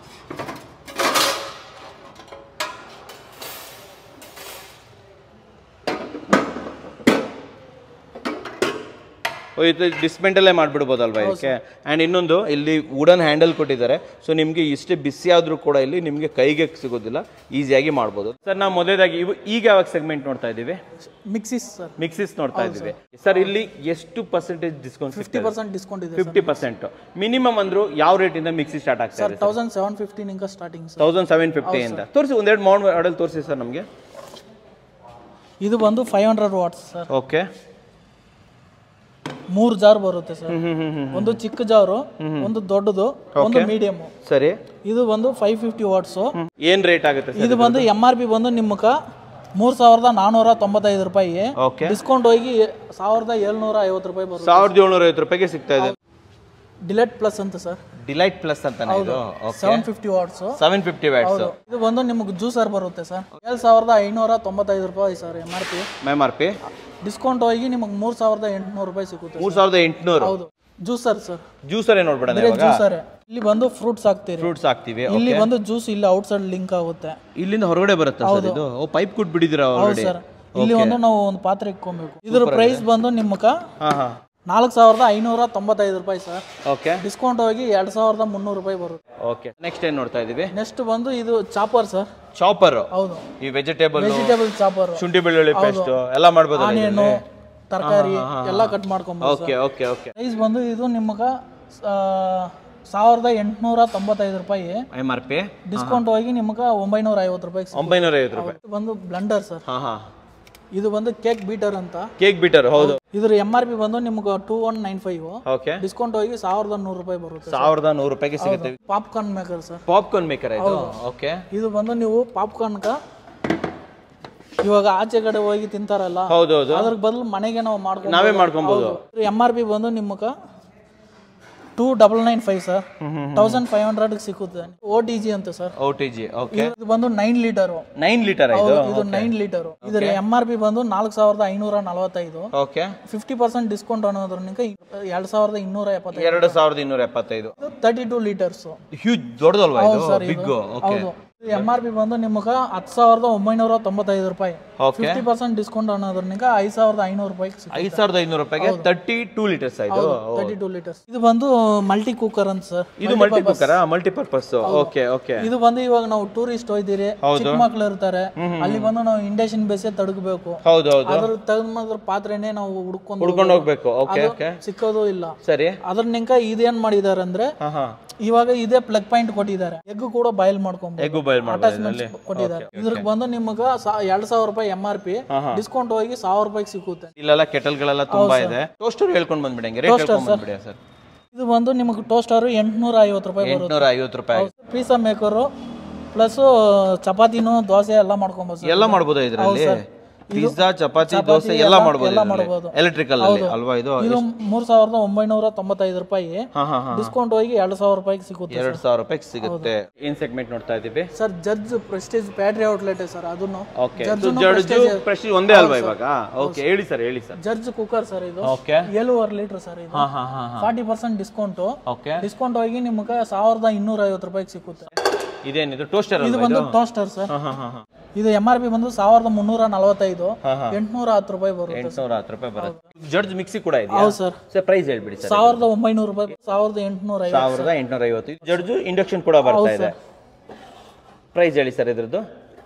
ಓ, ಇದು ಡಿಸ್ಮೆಂಟಲ್ಲೇ ಮಾಡಿಬಿಡ್ಬೋದಲ್ವಾ ಇದಕ್ಕೆ ಆ್ಯಂಡ್ ಇನ್ನೊಂದು ಇಲ್ಲಿ ವುಡನ್ ಹ್ಯಾಂಡಲ್ ಕೊಟ್ಟಿದ್ದಾರೆ ಸೊ ನಿಮಗೆ ಇಷ್ಟೇ ಬಿಸಿ ಆದರೂ ಕೂಡ ಇಲ್ಲಿ ನಿಮಗೆ ಕೈಗೆ ಸಿಗೋದಿಲ್ಲ ಈಸಿಯಾಗಿ ಮಾಡ್ಬೋದು ಸರ್ ನಾವು ಮೊದಲೇದಾಗಿ ಇವು ಈಗ ಯಾವಾಗ ಸೆಗ್ಮೆಂಟ್ ನೋಡ್ತಾ ಇದ್ದೀವಿ ಮಿಕ್ಸಿಸ್ ಸರ್ ಮಿಕ್ಸಿಸ್ ನೋಡ್ತಾ ಇದ್ದೀವಿ ಸರ್ ಇಲ್ಲಿ ಎಷ್ಟು percentage discount fifty percent discount ಇದೆ ಫಿಫ್ಟಿ ಪರ್ಸೆಂಟ್ ಮಿನಿಮಮ್ ಅಂದ್ರು ಯಾವ ರೇಟಿಂದ ಮಿಕ್ಸಿ ಸ್ಟಾರ್ಟ್ ಆಗ್ತಾ ಸರ್ ಇದೆ ತೌಸಂಡ್ ಸೆವೆನ್ ಫಿಫ್ಟೀನ್ ಇಂಕ ಸ್ಟಾರ್ಟಿಂಗ್ ಸರ್ ತೌಸಂಡ್ ಸೆವೆನ್ ಫಿಫ್ಟಿಯಿಂದ ತೋರಿಸಿ ಒಂದೆರಡು ಮೌಂಟ್ ಮಾಡೆಲ್ ತೋರಿಸಿ ಸರ್ ನಮಗೆ ಇದು ಬಂದು five hundred watts sir okay ಮೂರು ಜಾರ್ ಬರುತ್ತೆ ಸರ್ ಹ್ಮ್ ಹ್ಮ್ ಹ್ಮ್ ಒಂದು ಚಿಕ್ಕ ಜಾರು ಒಂದು ದೊಡ್ಡದು ಒಂದು ಮೀಡಿಯಮ್ ಸರಿ ಇದು ಬಂದು ಫೈವ್ ಫಿಫ್ಟಿ ವಾಟ್ಸು ಏನ್ ರೇಟ್ ಆಗುತ್ತೆ ಸರ್ ಇದು ಬಂದು ಎಮ್ ಆರ್ ಪಿ ಬಂದು ನಿಮ್ಮಕ ಮೂರ್ ಸಾವಿರದ ನಾನೂರ ತೊಂಬತ್ತೈದು ರೂಪಾಯಿ ಓಕೆ ಡಿಸ್ಕೌಂಟ್ ಹೋಗಿ ಸಾವಿರದ ಏಳ್ನೂರ ಐವತ್ತು ರೂಪಾಯಿ ಬರುತ್ತೆ ಸಾವಿರದ ಏಳ್ನೂರ ಐವತ್ತು ರೂಪಾಯಿಗೆ ಸಿಗ್ತಾ ಇದೆ ಡಿಲೆಟ್ ಪ್ಲಸ್ ಅಂತ ಸರ್ ಡಿಲೈಟ್ ಪ್ಲಸ್ ಅಂತಾನೆ ಇದು okay seven fifty watts seven fifty watts ಇದು ಬಂದು ನಿಮಗೆ ಜ್ಯೂಸರ್ ಬರುತ್ತೆ ಸರ್ ಏಳು ಸಾವಿರದ ಐನೂರ ತೊಂಬತ್ತೈದು ರೂಪಾಯಿ sir M R P M R P discount ಹೋಗಿ ನಿಮಗೆ ಮೂರು ಸಾವಿರದ ಎಂಟುನೂರು ರೂಪಾಯಿ ಸಿಗುತ್ತೆ ಮೂರ್ ಸಾವಿರದ ಎಂಟುನೂರು ಹೌದು ಜ್ಯೂಸರ್ ಸರ್ ಜ್ಯೂಸರ್ ಏನ್ ನೋಡ್ಬೇಡ ಬೇರೆ ಜ್ಯೂಸರ್ ಇಲ್ಲಿ ಬಂದು ಫ್ರೂಟ್ಸ್ ಹಾಕ್ತೀರಿ ಫ್ರೂಟ್ಸ್ ಹಾಕ್ತಿವಿ ಇಲ್ಲಿ ಬಂದು ಜ್ಯೂಸ್ ಇಲ್ಲಿ ಔಟ್ ಸೈಡ್ ಲಿಂಕ್ ಆಗುತ್ತೆ ಇಲ್ಲಿಂದ ಹೊರಗಡೆ ಬರುತ್ತಾ ಸರ್ ಇದು ಓ ಪೈಪ್ ಕುಟ್ ಬಿಡಿದಿರಾ ಆಲ್ರೆಡಿ ಸರ್ ಇಲ್ಲಿ ಒಂದು ನಾವು ಒಂದು ಪಾತ್ರೆ ಇಟ್ಕೊಬೇಕು ಇದ್ರ ಪ್ರೈಸ್ ಬಂದು ನಿಮ್ಮಕ ಹಾ ಹಾ ನಾಲ್ಕು ಸಾವಿರದ ಐನೂರ ತೊಂಬತ್ತೈದು ರೂಪಾಯಿ ಸರ್ ಓಕೆ ಡಿಸ್ಕೌಂಟ್ ಹೋಗಿ ಎರಡು ಸಾವಿರದ ಮುನ್ನೂರು ರೂಪಾಯಿ ಬರುತ್ತೆ ಓಕೆ ನೆಕ್ಸ್ಟ್ ಏನ್ ನೋಡ್ತಾ ಇದೀವಿ ನೆಕ್ಸ್ಟ್ ಬಂದು ಇದು ಚಾಪರ್ ಸರ್ ಚಾಪರ್ ಹೌದು ಈ ವೆಜಿಟೇಬಲ್ ವೆಜಿಟೇಬಲ್ ಚಾಪರ್ ಶುಂಠಿ ಬೆಳ್ಳುಳ್ಳಿ ಪೇಸ್ಟ್ ಎಲ್ಲ ಮಾಡ್ಬೋದಲ್ಲ ಆನಿಯನ್ನು ತರಕಾರಿ ಎಲ್ಲ ಕಟ್ ಮಾಡ್ಕೊಬೋದು ಓಕೆ ಓಕೆ ಓಕೆ ಪ್ರೈಸ್ ಬಂದು ಇದು ನಿಮಗೆ ಸಾವಿರದ ಎಂಟುನೂರ ತೊಂಬತ್ತೈದು ರೂಪಾಯಿ ಎಮ್ ಆರ್ ಪಿ ಡಿಸ್ಕೌಂಟ್ ಹೋಗಿ ನಿಮಗೆ ಒಂಬೈನೂರ ಐವತ್ತು ರೂಪಾಯಿ ಸಿಗುತ್ತೆ. ಒಂಬೈನೂರ ಐವತ್ತು ರೂಪಾಯಿ ಇದು ಬಂದು ಬ್ಲೆಂಡರ್ ಸರ್ ಹಾ ಹಾ ಇದು ಬಂದು ಕೇಕ್ ಬೀಟರ್ ಅಂತ ಕೇಕ್ ಬಿಟರ್ ಹೌದು ಇದ್ರ ಎಮ್ ಆರ್ ಪಿ ಬಂದು ನಿಮ್ಗೆ two one nine five okay discount ಹೋಗಿ ಸಾವಿರದ ನೂರು ರೂಪಾಯಿ ಬರುತ್ತೆ ಸಾವಿರದ ನೂರು ರೂಪಾಯಿಗೆ ಸಿಗುತ್ತೆ popcorn maker sir popcorn maker ಇದು ಓಕೆ ಇದು ಬಂದು ನೀವು ಪಾಪ್ಕಾರ್ನ್ಗ ಇವಾಗ ಆಚೆ ಕಡೆ ಹೋಗಿ ತಿಂತಾರಲ್ಲ ಹೌದು ಹೌದು ಅದ್ರ ಬದಲು ಮನೆಗೆ ನಾವು ಮಾಡ್ಕೊಂಡು ನಾವೇ ಮಾಡ್ಕೊಬೋದು ಎಮ್ ಆರ್ ಪಿ ಬಂದು ನಿಮ್ಮಕ two double nine five sir thousand five ಹಂಡ್ರೆಡ್ಗೆ ಸಿಕ್ಕುತ್ತೆ ಓ ಟಿ ಜಿ ಅಂತ sir O T G okay ಇದು ಬಂದು ನೈನ್ ಲೀಟರು ನೈನ್ ಲೀಟರ್ ಇದು ಇದು ನೈನ್ ಲೀಟರು ಇದರ ಎಮ್ ಆರ್ ಪಿ ಬಂದು ನಾಲ್ಕು ಸಾವಿರದ ಐನೂರ ನಲವತ್ತೈದು ಓಕೆ ಫಿಫ್ಟಿ ಪರ್ಸೆಂಟ್ ಡಿಸ್ಕೌಂಟ್ ಅನ್ನೋದ್ರನಿಕ ಎರಡು ಸಾವಿರದ ಇನ್ನೂರ ಎಪ್ಪತ್ತೈದು ಎರಡು ಸಾವಿರದ ಇನ್ನೂರ ಎಪ್ಪತ್ತೈದು ಇದು ತರ್ಟಿ ಟೂ ಲೀಟರ್ಸ್ ಹ್ಯೂಜ್ ದೊಡ್ಡದಲ್ವಾ ಇದು ಸರ್ ಬಿಗ್ ಓಕೆ ಹೌದು ಎಮ್ ಆರ್ ಪಿ ಬಂದು ನಿಮಗೆ ಹತ್ತು ಸಾವಿರದ ಒಂಬೈನೂರ ತೊಂಬತ್ತೈದು ರೂಪಾಯಿ ಓಕೆ ಫಿಫ್ಟಿ ಪರ್ಸೆಂಟ್ ಡಿಸ್ಕೌಂಟ್ ಅನ್ನೋದ್ರನಿಕ ಐದು ಸಾವಿರದ ಐನೂರು ರೂಪಾಯಿಗೆ ಸಿಗುತ್ತೆ ಐದು ಸಾವಿರದ ಐನೂರು ರೂಪಾಯಿಗೆ ತರ್ಟಿ ಟೂ ಲೀಟರ್ಸ್ ಆಯ್ತು ತರ್ಟಿ ಟೂ ಲೀಟರ್ಸ್ ಇದು ಬಂದು ಮಲ್ಟಿ ಕುಕ್ಕರ್ ಅಂತ ಸರ್ ಇದು multi cooker multipurpose okay okay ಇದು ಬಂದು ಇವಾಗ ನಾವು ಟೂರಿಸ್ಟ್ ಹೋಯ್ದಿರಿ ಚಿಕ್ಕ ಮಕ್ಳು ಇರ್ತಾರೆ ಅಲ್ಲಿ ಬಂದು ನಾವು ಇಂಡಕ್ಷನ್ ಬೇಸೇ ತಡಗಬೇಕು ಹೌದು ಹೌದು ಅದ್ರ ತೆಗೆದ ಪಾತ್ರೆನೇ ನಾವು ಹುಡ್ಕೊಂಡು ಹುಡ್ಕೊಂಡು ಹೋಗ್ಬೇಕು ಓಕೆ ಓಕೆ ಸಿಕ್ಕೋದು ಇಲ್ಲ ಸರಿ ಅದ್ರ ನಿಂಕ ಇದೇನ್ ಮಾಡಿದಾರೆ ಅಂದ್ರೆ ಹಾ ಹಾ ಇವಾಗ ಇದೇ ಪ್ಲಗ್ ಪಾಯಿಂಟ್ ಕೊಟ್ಟಿದ್ದಾರೆ ಎಗ್ ಕೂಡ ಬಾಯ್ಲ್ ಮಾಡ್ಕೊಂಬೋದು ಎಗ್ ಬಾಯ್ಲ್ ಮಾಡ್ಬೋದು ಅಲ್ಲಿ ಕೊಟ್ಟಿದ್ದಾರೆ ಇದ್ರಿಗೆ ಬಂದು ನಿಮ್ಗ ಎರಡ್ ಸಾವಿರ ರೂಪಾಯಿ ಎಂ ಆರ್ ಪಿ ಡಿಸ್ಕೌಂಟ್ ಹೋಗಿ ಸಾವಿರ ರೂಪಾಯಿಗೆ ಸಿಕ್ಕುತ್ತೆ ಇಲ್ಲೆಲ್ಲ ಕೆಟಲ್ಗಳೆಲ್ಲ ತುಂಬಾ ಇದೆ ಟೋಸ್ಟರ್ ಹೇಳ್ಕೊಂಡು ಬಂದ್ಬಿಡಿ ರೇಟ್ ಹೇಳ್ಕೊಂಡು ಬಂದ್ಬಿಡಿ ಸರ್ ಇದು ಬಂದು ನಿಮಗೆ ಟೋಸ್ಟರ್ ಎಂಟ್ನೂರ ಐವತ್ತು ರೂಪಾಯಿ ಬರುತ್ತೆ ಎಂಟ್ನೂರ ಐವತ್ತು ರೂಪಾಯಿ ಪೀಸಾ ಮೇಕರು ಪ್ಲಸ್ ಚಪಾತಿನೂ ದೋಸೆ ಎಲ್ಲ ಮಾಡ್ಕೊಬೋದು ಸರ್ ಎಲ್ಲ ಮಾಡ್ಬೋದಾ ಇದರಲ್ಲಿ ಪಿಜ್ಜಾ ಚಪಾತಿ ದೋಸೆ ಎಲ್ಲ ಮಾಡ್ಬೋದು ಮಾಡ್ಬೋದು. ಎಲೆಕ್ಟ್ರಿಕಲ್ ಅಲ್ಲಿ ಅಲ್ವಾ ಇದು ಇದು ಮೂರ್ ಸಾವಿರದ ಒಂಬೈನೂರ ತೊಂಬತ್ತೈದು ರೂಪಾಯಿ ಹಾ ಹಾ ಹಾ ಡಿಸ್ಕೌಂಟ್ ಹೋಗಿ ಎರಡು ಸಾವಿರ ರೂಪಾಯಿಗೆ ಸಿಗುತ್ತೆ ಎರಡ್ ಸಾವಿರ ರೂಪಾಯಿಗೆ ಸಿಗುತ್ತೆ ಏನ್ ಸೆಗ್ಮೆಂಟ್ ನೋಡ್ತಾ ಇದೀವಿ sir Judge Prestige pantry outlet sir ಅದನ್ನು ಓಕೆ ಜಡ್ಜು ಪ್ರೆಸ್ಟೀಜ್ ಒಂದೇ ಅಲ್ವಾ ಇವಾಗ ಓಕೆ ಹೇಳಿ ಸರ್ ಹೇಳಿ ಸರ್ ಜಡ್ಜ್ ಕುಕ್ಕರ್ ಸರ್ ಇದು ಓಕೆ ಏಳುವರೆ ಲೀಟರ್ ಸರ್ ಇದು ಹಾ ಹಾ ಹಾ ಹಾ forty percent discount okay discount ಹೋಗಿ ನಿಮ್ಗೆ ಸಾವಿರದ ಇನ್ನೂರ ಐವತ್ತು ರೂಪಾಯಿಗೆ ಸಿಕ್ಕುತ್ತೆ ಇದೇನಿದು ಟೋಸ್ಟರ್ ಇದು ಅಲ್ವಾ ಬಂದು ಟೋಸ್ಟರ್ ಸರ್ ಹಾ ಹಾ ಹಾ ಹಾ ಇದು ಎಂ ಆರ್ ಪಿ ಬಂದು ಸಾವಿರದ ಮುನ್ನೂರ ನಲವತ್ತೈದು ಎಂಟ್ನೂರ ಹತ್ತು ರೂಪಾಯಿ ಬರುತ್ತೆ ಎಂಟ್ನೂರ ಹತ್ತು ರೂಪಾಯಿ ಬರುತ್ತೆ ಜಡ್ಜ್ ಮಿಕ್ಸಿ ಕೂಡ ಇದೆಯಾ ಹೌದು ಸರ್ ಸರ್ ಪ್ರೈಸ್ ಹೇಳ್ಬಿಡಿ ಸರ್ ಸಾವಿರದ ಒಂಬೈನೂರು ರೂಪಾಯಿ ಸಾವಿರದ ಎಂಟುನೂರ ಐವತ್ತು ಸಾವಿರದ ಎಂಟುನೂರ ಐವತ್ತು ಜಡ್ಜು ಇಂಡಕ್ಷನ್ ಕೂಡ ಬರ್ತಾ ಇದೆ ಪ್ರೈಸ್ ಹೇಳಿ ಸರ್ ಇದ್ರದ್ದು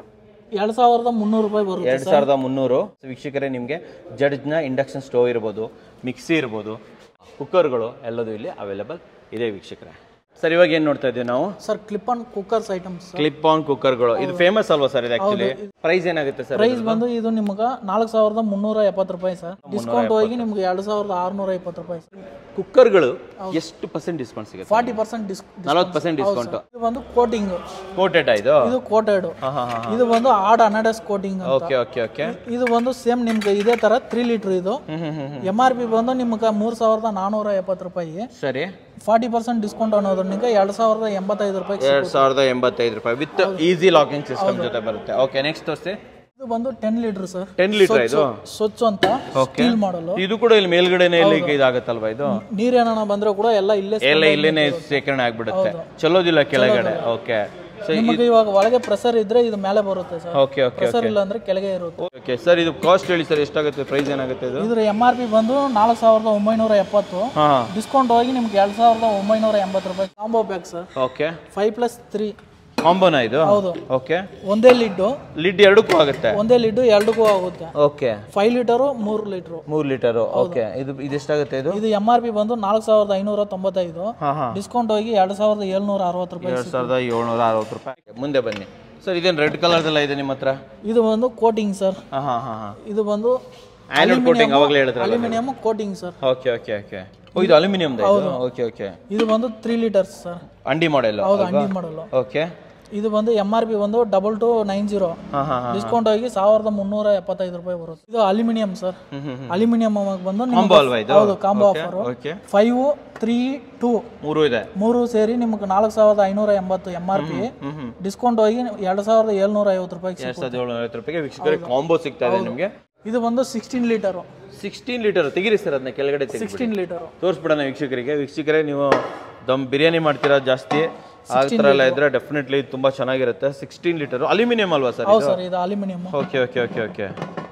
ಎರಡು ಸಾವಿರದ ಮುನ್ನೂರು ರೂಪಾಯಿ ಬರುತ್ತೆ ಎರಡು ಸಾವಿರದ ಮುನ್ನೂರು ವೀಕ್ಷಕರೇ ನಿಮಗೆ ಜಡ್ಜ್ನ ಇಂಡಕ್ಷನ್ ಸ್ಟೋವ್ ಇರ್ಬೋದು ಮಿಕ್ಸಿ ಇರ್ಬೋದು ಕುಕ್ಕರ್ಗಳು ಎಲ್ಲದೂ ಇಲ್ಲಿ ಅವೈಲೇಬಲ್ ಇದೆ ವೀಕ್ಷಕರೇ ಸರ್ ಇವಾಗ ಏನು ನೋಡ್ತಾ ಇದ್ದೀವಿ ನಾವು sir clip on cookers items clip on ಕುಕ್ಕರ್ಗಳು ಇದು ಫೇಮಸ್ ಅಲ್ವಾ ಸರ್ ಇದು ಆಕ್ಚುಲಿ ಪ್ರೈಸ್ ಏನಾಗುತ್ತೆ ಸರ್ ಪ್ರೈಸ್ ಬಂದು ಇದು ನಿಮ್ಗೆ ನಾಲ್ಕು ಸಾವಿರದ ಮುನ್ನೂರ ಎಪ್ಪತ್ತು ರೂಪಾಯಿ ಸರ್ ಡಿಸ್ಕೌಂಟ್ ಹೋಗಿ ನಿಮ್ಗೆ ಎರಡು ಸಾವಿರದ ಆರುನೂರ ಇಪ್ಪತ್ತು ರೂಪಾಯಿ ಸರ್ ಕುಕ್ಕರ್ಗಳು ಎಷ್ಟು ಪರ್ಸೆಂಟ್ ಡಿಸ್ಕೌಂಟ್ ಸಿಗುತ್ತೆ ಫಾರ್ಟಿ ಪರ್ಸೆಂಟ್ ಡಿಸ್ ನಲವತ್ತು ಪರ್ಸೆಂಟ್ ಡಿಸ್ಕೌಂಟ್ ಇದು ಬಂದು ಕೋಟಿಂಗ್ ಕೋಟೆಡ್ ಇದು ಇದು ಕೋಟೆಡ್ ಹಾ ಹಾ ಹಾ ಇದು ಬಂದು ಆಡ್ ಅನಡಸ್ ಕೋಟಿಂಗ್ ಅಂತ ಓಕೆ ಓಕೆ ಓಕೆ ಇದು ಬಂದು ಸೇಮ್ ನಿಮ್ಗೆ ಇದೇ ತರ ತ್ರೀ ಲೀಟರ್ ಇದು ಹ್ಮ್ ಹ್ಮ್ ಹ್ಮ್ ಎಂ ಆರ್ ಪಿ ಬಂದು ನಿಮ್ಗೆ ಮೂರ್ ಸಾವಿರದ ನಾನೂರ ಎಪ್ಪತ್ತು ರೂಪಾಯಿ ಸರಿ ಫಾರ್ಟಿ ಪರ್ಸೆಂಟ್ ಡಿಸ್ಕೌಂಟ್ ಅನ್ನೋದ್ರ ನಿಮ್ಗೆ ಎರಡು ಸಾವಿರದ ಎಂಬತ್ತೈದು ರೂಪಾಯಿ ಎರಡ್ ಸಾವಿರದ ಎಂಬತ್ತೈದು ರೂಪಾಯಿ ವಿತ್ ಈಸಿ ಲಾಕಿಂಗ್ ಸಿಸ್ಟಮ್ ಜೊತೆ ಬರುತ್ತೆ ಓಕೆ ನೆಕ್ಸ್ಟ್ ತೋರಿಸಿ ಇದು ಬಂದು ten litre sir ten litre ಇದು ಸ್ವಚ್ಛ ಅಂತ ಸ್ಟೀಲ್ ಮಾಡಲು ಇದು ಕೂಡ ಇಲ್ಲಿ ಮೇಲ್ಗಡೆನೆ ಇಲ್ಲಿ ಇದಾಗತ್ತಲ್ವಾ ಇದು ನೀರೇನ ಬಂದ್ರೆ ಕೂಡ ಎಲ್ಲ ಇಲ್ಲೇ ಎಲ್ಲ ಇಲ್ಲೇನೆ ಶೇಖರಣೆ ಆಗ್ಬಿಡುತ್ತೆ ಚಲೋದಿಲ್ಲ ಕೆಳಗಡೆ ಓಕೆ ಸೊ ನಿಮಗೆ ಇವಾಗ ಒಳಗೆ ಪ್ರೆಸರ್ ಇದ್ರೆ ಇದು ಮೇಲೆ ಬರುತ್ತೆ ಸರ್ ಓಕೆ ಓಕೆ ಪ್ರೆಸರ್ ಇಲ್ಲ ಅಂದ್ರೆ ಕೆಳಗೆ ಇರುತ್ತೆ ಓಕೆ ಸರ್ ಇದು ಕಾಸ್ಟ್ ಹೇಳಿ ಸರ್ ಎಷ್ಟಾಗುತ್ತೆ ಪ್ರೈಸ್ ಏನಾಗುತ್ತೆ ಇದು ಇದ್ರ ಎಂ ಆರ್ ಪಿ ಬಂದು ನಾಲ್ಕು ಸಾವಿರದ ಒಂಬೈನೂರ ಎಪ್ಪತ್ತು ಹಾ ಡಿಸ್ಕೌಂಟ್ ಹೋಗಿ ನಿಮ್ಗೆ ಎರಡು ಸಾವಿರದ ಒಂಬೈನೂರ ಎಂಬತ್ತು ರೂಪಾಯಿ combo pack sir okay five plus three ಕಾಂಬೋನಾ ಇದು ಹೌದು ಓಕೆ ಒಂದೇ ಲಿಡ್ಡು ಲಿಡ್ ಎರಡಕ್ಕೂ ಆಗುತ್ತೆ ಒಂದೇ ಲಿಡ್ಡು ಎರಡಕ್ಕೂ ಆಗುತ್ತೆ ಓಕೆ ಫೈವ್ ಲೀಟರು ಮೂರು ಲೀಟ್ರು ಮೂರು ಲೀಟರು ಓಕೆ ಇದು ಇದೆಷ್ಟಾಗುತ್ತೆ ಇದು ಇದು ಎಂ ಆರ್ ಪಿ ಬಂದು ನಾಲ್ಕು ಸಾವಿರದ ಐನೂರ ತೊಂಬತ್ತೈದು ಹಾ ಹಾ ಡಿಸ್ಕೌಂಟ್ ಹೋಗಿ ಎರಡು ಸಾವಿರದ ಏಳ್ನೂರ ಅರವತ್ತು ರೂಪಾಯಿ ಎರಡು ಸಾವಿರದ ಏಳ್ನೂರ ಅರವತ್ತು ರೂಪಾಯಿ ಮುಂದೆ ಬನ್ನಿ ಸರ್ ಇದೇನು ರೆಡ್ ಕಲರ್ದೆಲ್ಲ ಇದೆ ನಿಮ್ಮ ಹತ್ರ ಇದು ಬಂದು ಕೋಟಿಂಗ್ ಸರ್ ಹಾಂ ಹಾಂ ಹಾಂ ಹಾಂ ಇದು ಬಂದು ಆ್ಯನೋಡ್ ಕೋಟಿಂಗ್ ಅವಾಗಲೇ ಹೇಳಿದ್ರಲ್ಲ aluminium coating sir okay okay okay ಓ ಇದು ಅಲ್ಯೂಮಿನಿಯಮ್ದು ಇದು ಓಕೆ ಓಕೆ ಇದು ಬಂದು three litres sir handi model ಹೌದು ಅಂಡಿ ಮಾಡಲು ಓಕೆ ಇದು ಬಂದು ಎಂ ಆರ್ ಪಿ ಬಂದು ಡಬಲ್ ಟು ನೈನ್ ಜೀರೋ ಹಾಂ ಹಾಂ ಹಾಂ ಡಿಸ್ಕೌಂಟ್ ಹೋಗಿ ಸಾವಿರದ ಮುನ್ನೂರ ಎಪ್ಪತ್ತೈದು ರೂಪಾಯಿ ಬರುತ್ತೆ ಇದು ಅಲ್ಯೂಮಿನಿಯಂ ಸರ್ ಹ್ಮ್ ಹ್ಮ್ ಅಲ್ಯೂಮಿನಿಯಂ ಬಂದು ನಿಮ್ಗೆ ಕಾಂಬೋ ಅಲ್ವಾ ಇದು ಹೌದು combo offer okay five three two ಮೂರು ಇದೆ ಮೂರು ಸೇರಿ ನಿಮ್ಗೆ ನಾಲ್ಕು ಸಾವಿರದ ಐನೂರ ಎಂಬತ್ತು M R P hmm hmm discount ಹೋಗಿ ಎರಡು ಸಾವಿರದ ಏಳ್ನೂರ ಐವತ್ತು ರೂಪಾಯಿಗೆ ಎರಡು ಸಾವಿರದ ಏಳ್ನೂರ ಐವತ್ತು ರೂಪಾಯಿಗೆ ವೀಕ್ಷಕರಿಗೆ ಕಾಂಬೋ ಸಿಗ್ತಾ ಇದೆ ನಿಮಗೆ ಇದು ಬಂದು ಸಿಕ್ಸ್ಟೀನ್ ಲೀಟರು ಸಿಕ್ಸ್ಟೀನ್ ಲೀಟರ್ ತೆಗಿರಿ ಸರ್ ಅದನ್ನ ಕೆಳಗಡೆ ತೆಗಿ ಸಿಕ್ಸ್ಟೀನ್ ಲೀಟರು ತೋರಿಸ್ಬಿಡೋಣ ವೀಕ್ಷಕರಿಗೆ ವೀಕ್ಷಕರೇ ನೀವು ದಮ್ ಬಿರಿಯಾನಿ ಮಾಡ್ತೀರಾ ಜಾಸ್ತಿ ಆ ಥರ ಎಲ್ಲ ಇದ್ರೆ ಡೆಫಿನೆಟ್ಲಿ ತುಂಬಾ ಚೆನ್ನಾಗಿರುತ್ತೆ ಸಿಕ್ಸ್ಟೀನ್ ಲೀಟರ್ ಅಲ್ಯೂಮಿನಿಯಂ ಅಲ್ವಾ ಸರ್ ಹೌದು ಸರ್ ಇದು aluminium okay okay okay okay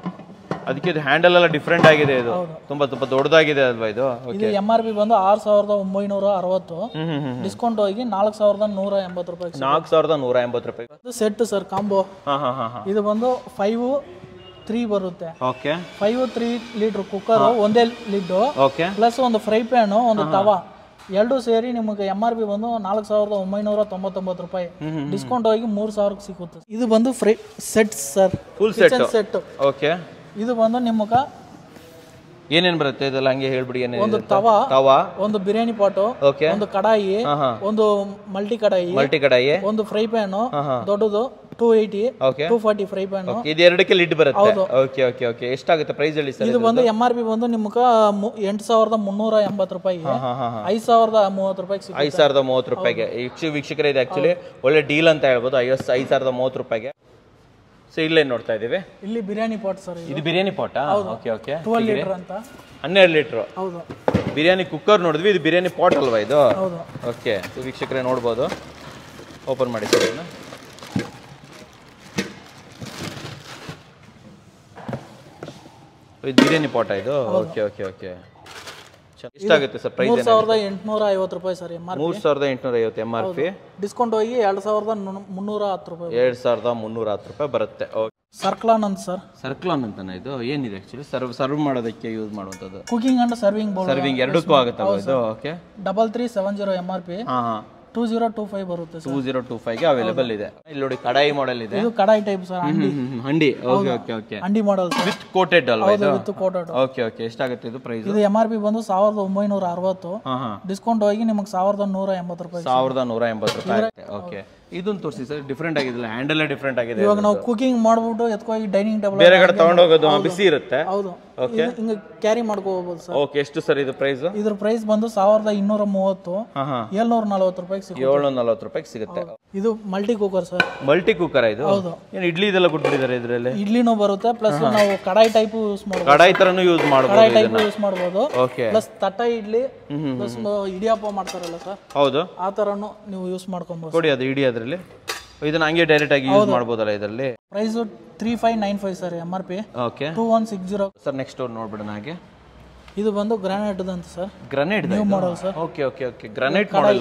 ಅದಕ್ಕೆ ಇದು ಹ್ಯಾಂಡಲ್ ಎಲ್ಲ ಡಿಫ್ರೆಂಟ್ ಆಗಿದೆ ಇದು ತುಂಬಾ ತುಂಬಾ ದೊಡ್ಡದಾಗಿದೆ ಅಲ್ವಾ ಇದು ಇದು ಎಂ ಆರ್ ಪಿ ಬಂದು ಆರು ಸಾವಿರದ ಒಂಬೈನೂರ ಅರವತ್ತು ಹ್ಮ್ ಹ್ಮ್ ಹ್ಮ್ ಡಿಸ್ಕೌಂಟ್ ಹೋಗಿ ನಾಲ್ಕು ಸಾವಿರದ ನೂರ ಎಂಬತ್ತು ರೂಪಾಯಿ ನಾಲ್ಕು ಸಾವಿರದ ನೂರ ಎಂಬತ್ತು ರೂಪಾಯಿ ಇದು ಸೆಟ್ ಸರ್ ಕಾಂಬೋ ಹಾ ಹಾ ಹಾ ಹಾ ಇದು ಬಂದು ಫೈವ್ ತ್ರೀ ಬರುತ್ತೆ okay five three litre cooker ಒಂದೇ ಲಿಡ್ಡು ಓಕೆ ಪ್ಲಸ್ ಒಂದು ಫ್ರೈ ಪ್ಯಾನು ಒಂದು ತವಾ ಎರಡು ಸೇರಿ ನಿಮಗೆ ಎಂ ಆರ್ ಪಿ ಬಂದು ನಾಲ್ಕು ಸಾವಿರದ ಒಂಬೈನೂರ ತೊಂಬತ್ತೊಂಬತ್ತು ರೂಪಾಯಿ ಡಿಸ್ಕೌಂಟ್ ಹೋಗಿ ಮೂರು ಸಾವಿರಕ್ಕೆ ಸಿಗುತ್ತೆ ಇದು ಬಂದು fry set sir full set set okay ಇದು ಬಂದು ನಿಮಗೆ ಏನೇನ್ ಬರುತ್ತೆ ಇದೆಲ್ಲ ಹಂಗೆ ಹೇಳ್ಬಿಡಿ ಏನೇನು ಒಂದು ತವಾ ತವಾ ಒಂದು ಬಿರಿಯಾನಿ ಪಾಟು ಓಕೆ ಒಂದು ಕಡಾಯಿ ಹಾ ಹಾ ಒಂದು ಮಲ್ಟಿ ಕಡಾಯಿ ಮಲ್ಟಿ ಕಡಾಯಿ ಒಂದು ಫ್ರೈ ಪ್ಯಾನು ದೊಡ್ಡದು two eighty okay two forty fry pan ಇದು ಎರಡಕ್ಕೆ ಲಿಡ್ ಬರುತ್ತೆ ಓಕೆ ಓಕೆ ಓಕೆ ಎಷ್ಟಾಗುತ್ತೆ ಪ್ರೈಸ್ ಹೇಳಿ ಸರ್ ಇದು ಬಂದು ಎಮ್ ಆರ್ ಪಿ ಬಂದು ನಿಮ್ಗೆ ಎಂಟು ಸಾವಿರದ ಮುನ್ನೂರ ಎಂಬತ್ತು ರೂಪಾಯಿ ಹಾ ಹಾ ಹಾ ಐದು ಸಾವಿರದ ಮೂವತ್ತು ರೂಪಾಯಿಗೆ ಸಿಗುತ್ತೆ ಐದು ಸಾವಿರದ ಮೂವತ್ತು ರೂಪಾಯಿಗೆ ವೀಕ್ಷ ವೀಕ್ಷಕರೇ ಇದು ಆ್ಯಕ್ಚುಲಿ ಒಳ್ಳೆ ಡೀಲ್ ಅಂತ ಹೇಳ್ಬೋದು ಐವತ್ತು ಐದು ಸಾವಿರದ ಮೂವತ್ತು ರೂಪಾಯಿಗೆ ಸೊ ಇಲ್ಲೇ ನೋಡ್ತಾ ಇದ್ದೀವಿ ಇಲ್ಲಿ ಬಿರಿಯಾನಿ ಪಾಟ್ ಸರ್ ಇದು ಇದು biryani pot okay okay twelve litre ಅಂತ ಹನ್ನೆರಡು ಲೀಟ್ರು ಹೌದು ಬಿರಿಯಾನಿ ಕುಕ್ಕರ್ ನೋಡಿದ್ವಿ ಇದು ಬಿರಿಯಾನಿ ಪಾಟ್ ಅಲ್ವಾ ಇದು ಹೌದು ಓಕೆ ಸೊ ವೀಕ್ಷಕರೇ ನೋಡ್ಬೋದು ಓಪನ್ ಮಾಡಿ ಸರ್ ಇದನ್ನ ಇದು ಬಿರಿಯಾನಿ ಪಾಟ ಇದು ಓಕೆ ಓಕೆ ಓಕೆ ಎಷ್ಟಾಗುತ್ತೆ ಸರ್ ಪ್ರೈಸ್ ಮೂರು ಸಾವಿರದ ಎಂಟುನೂರ ಐವತ್ತು ರೂಪಾಯಿ ಸರ್ ಎಮ್ ಆರ್ ಮೂರು ಸಾವಿರದ ಎಂಟುನೂರ ಐವತ್ತು ಎಮ್ ಆರ್ ಪಿ ಡಿಸ್ಕೌಂಟ್ ಹೋಗಿ ಎರಡು ಸಾವಿರದ ನು- ಮುನ್ನೂರ ಹತ್ತು ರೂಪಾಯಿ ಎರಡು ಸಾವಿರದ ಮುನ್ನೂರ ಹತ್ತು ರೂಪಾಯಿ ಬರುತ್ತೆ ಓಕೆ ಸರ್ಕ್ಲಾನ್ ಅಂತ ಸರ್ ಸರ್ಕ್ಲಾನ್ ಅಂತಾನೆ ಇದು ಏನಿದೆ ಆ್ಯಕ್ಚುಲಿ ಸರ್ವ್ ಸರ್ವ್ ಮಾಡೋದಕ್ಕೆ ಯೂಸ್ ಮಾಡುವಂಥದ್ದು cooking and serving bowl serving ಎರಡಕ್ಕೂ ಆಗುತ್ತಲ್ಲ ಇದು okay double three seven zero M R P ಹಾಂ ಹಾಂ ಟೂ ಜೀರೋ ಟೂ ಫೈವ್ ಬರುತ್ತೆ ಸರ್ ಟೂ ಜೀರೋ ಟೂ ಫೈವ್ಗೆ ಅವೈಲೇಬಲ್ ಇದೆ ಇಲ್ಲಿ ನೋಡಿ ಕಡಾಯಿ ಮಾಡೆಲ್ ಇದೆ ಇದು kadai type sir handi hmm, hmm, handi okay okay okay handi model sir with coated ಅಲ್ವಾ ಇದು ವಿತ್ ಕೋಟೋಟು ಓಕೆ ಓಕೆ ಎಷ್ಟಾಗುತ್ತೆ ಇದು ಪ್ರೈಸ್ ಇದು ಎಮ್ ಆರ್ ಪಿ ಬಂದು ಸಾವಿರದ ಒಂಬೈನೂರ ಅರವತ್ತು ಹಾಂ ಹಾಂ ಡಿಸ್ಕೌಂಟ್ ಹೋಗಿ ನಿಮಗೆ ಸಾವಿರದ ನೂರ ಎಂಬತ್ತು ರೂಪಾಯಿ ಸಾವಿರದ ನೂರ ಎಂಬತ್ತು ರೂಪಾಯಿ ಆಗುತ್ತೆ ಓಕೆ ಇದೊಂದು ತೋರಿಸಿ ಸರ್ ಡಿಫ್ರೆಂಟ್ ಆಗಿದೆ ಹ್ಯಾಂಡಲ್ ಡಿಫ್ರೆಂಟ್ ಆಗಿದೆ ಇವಾಗ ನಾವು ಕುಕಿಂಗ್ ಮಾಡ್ಬಿಟ್ಟು ಎತ್ಕೋಗಿ ಡೈನಿಂಗ್ ಟೇಬಲ್ ಬೇರೆ ಕಡೆ ತಗೊಂಡೋಗೋದು ಬಿಸಿ ಇರುತ್ತೆ ಹೌದು ಇದು ಹಿಂಗೆ ಕ್ಯಾರಿ ಮಾಡ್ಕೋ ಹೋಗ್ಬೋದು ಸರ್ ಓಕೆ ಎಷ್ಟು ಸರ್ ಇದು ಪ್ರೈಸ್ ಇದ್ರ ಪ್ರೈಸ್ ಬಂದು ಸಾವಿರದ ಇನ್ನೂರ ಮೂವತ್ತು ಹಾಂ ಹಾಂ ಏಳ್ನೂರ ನಲ್ವತ್ತು ರೂಪಾಯಿಗೆ ಸಿಗುತ್ತೆ ಏಳ್ನೂರ ನಲ್ವತ್ತು ರೂಪಾಯಿಗೆ ಸಿಗುತ್ತೆ ಇದು multi cooker sir multi cooker ಇದು ಹೌದು. ಏನು ಇಡ್ಲಿ ಇದೆಲ್ಲ ಕೊಟ್ಬಿಟ್ಟಿದ್ದಾರೆ ಇದರಲ್ಲಿ ಇಡ್ಲಿನೂ ಬರುತ್ತೆ ಪ್ಲಸ್ ನಾವು ಕಡಾಯಿ ಟೈಪ್ ಯೂಸ್ ಮಾಡ್ಬೋದು ಕಡಾಯಿ ಥರನೂ ಯೂಸ್ ಮಾಡ್ಬೋದು ಕಡಾಯಿ ಟೈಪ್ ಯೂಸ್ ಮಾಡ್ಬೋದು ಓಕೆ ಪ್ಲಸ್ ತಟ್ಟ ಇಡ್ಲಿ ಪ್ಲಸ್ ಇಡಿಯಪ್ಪ ಮಾಡ್ತಾರಲ್ಲ ಸರ್ ಹೌದು ಆ ಥರನು ನೀವು ಯೂಸ್ ಮಾಡ್ಕೊಬೋದು ಕೊಡಿ ಅದು ಇಡಿ ಅದರಲ್ಲಿ ಇದನ್ನ ಹಂಗೆ ಡೈರೆಕ್ಟ್ ಆಗಿ ಯೂಸ್ ಮಾಡ್ಬೋದಲ್ಲ ಇದರಲ್ಲಿ price three five nine five sir M R P okay two one six zero sir next ನೋಡ್ಬಿಡೋಣ ಹಾಗೆ ಇದು ಬಂದು ಗ್ರಾನೈಟ್ ಅಂತ sir granite model, sir. Okay okay okay granite model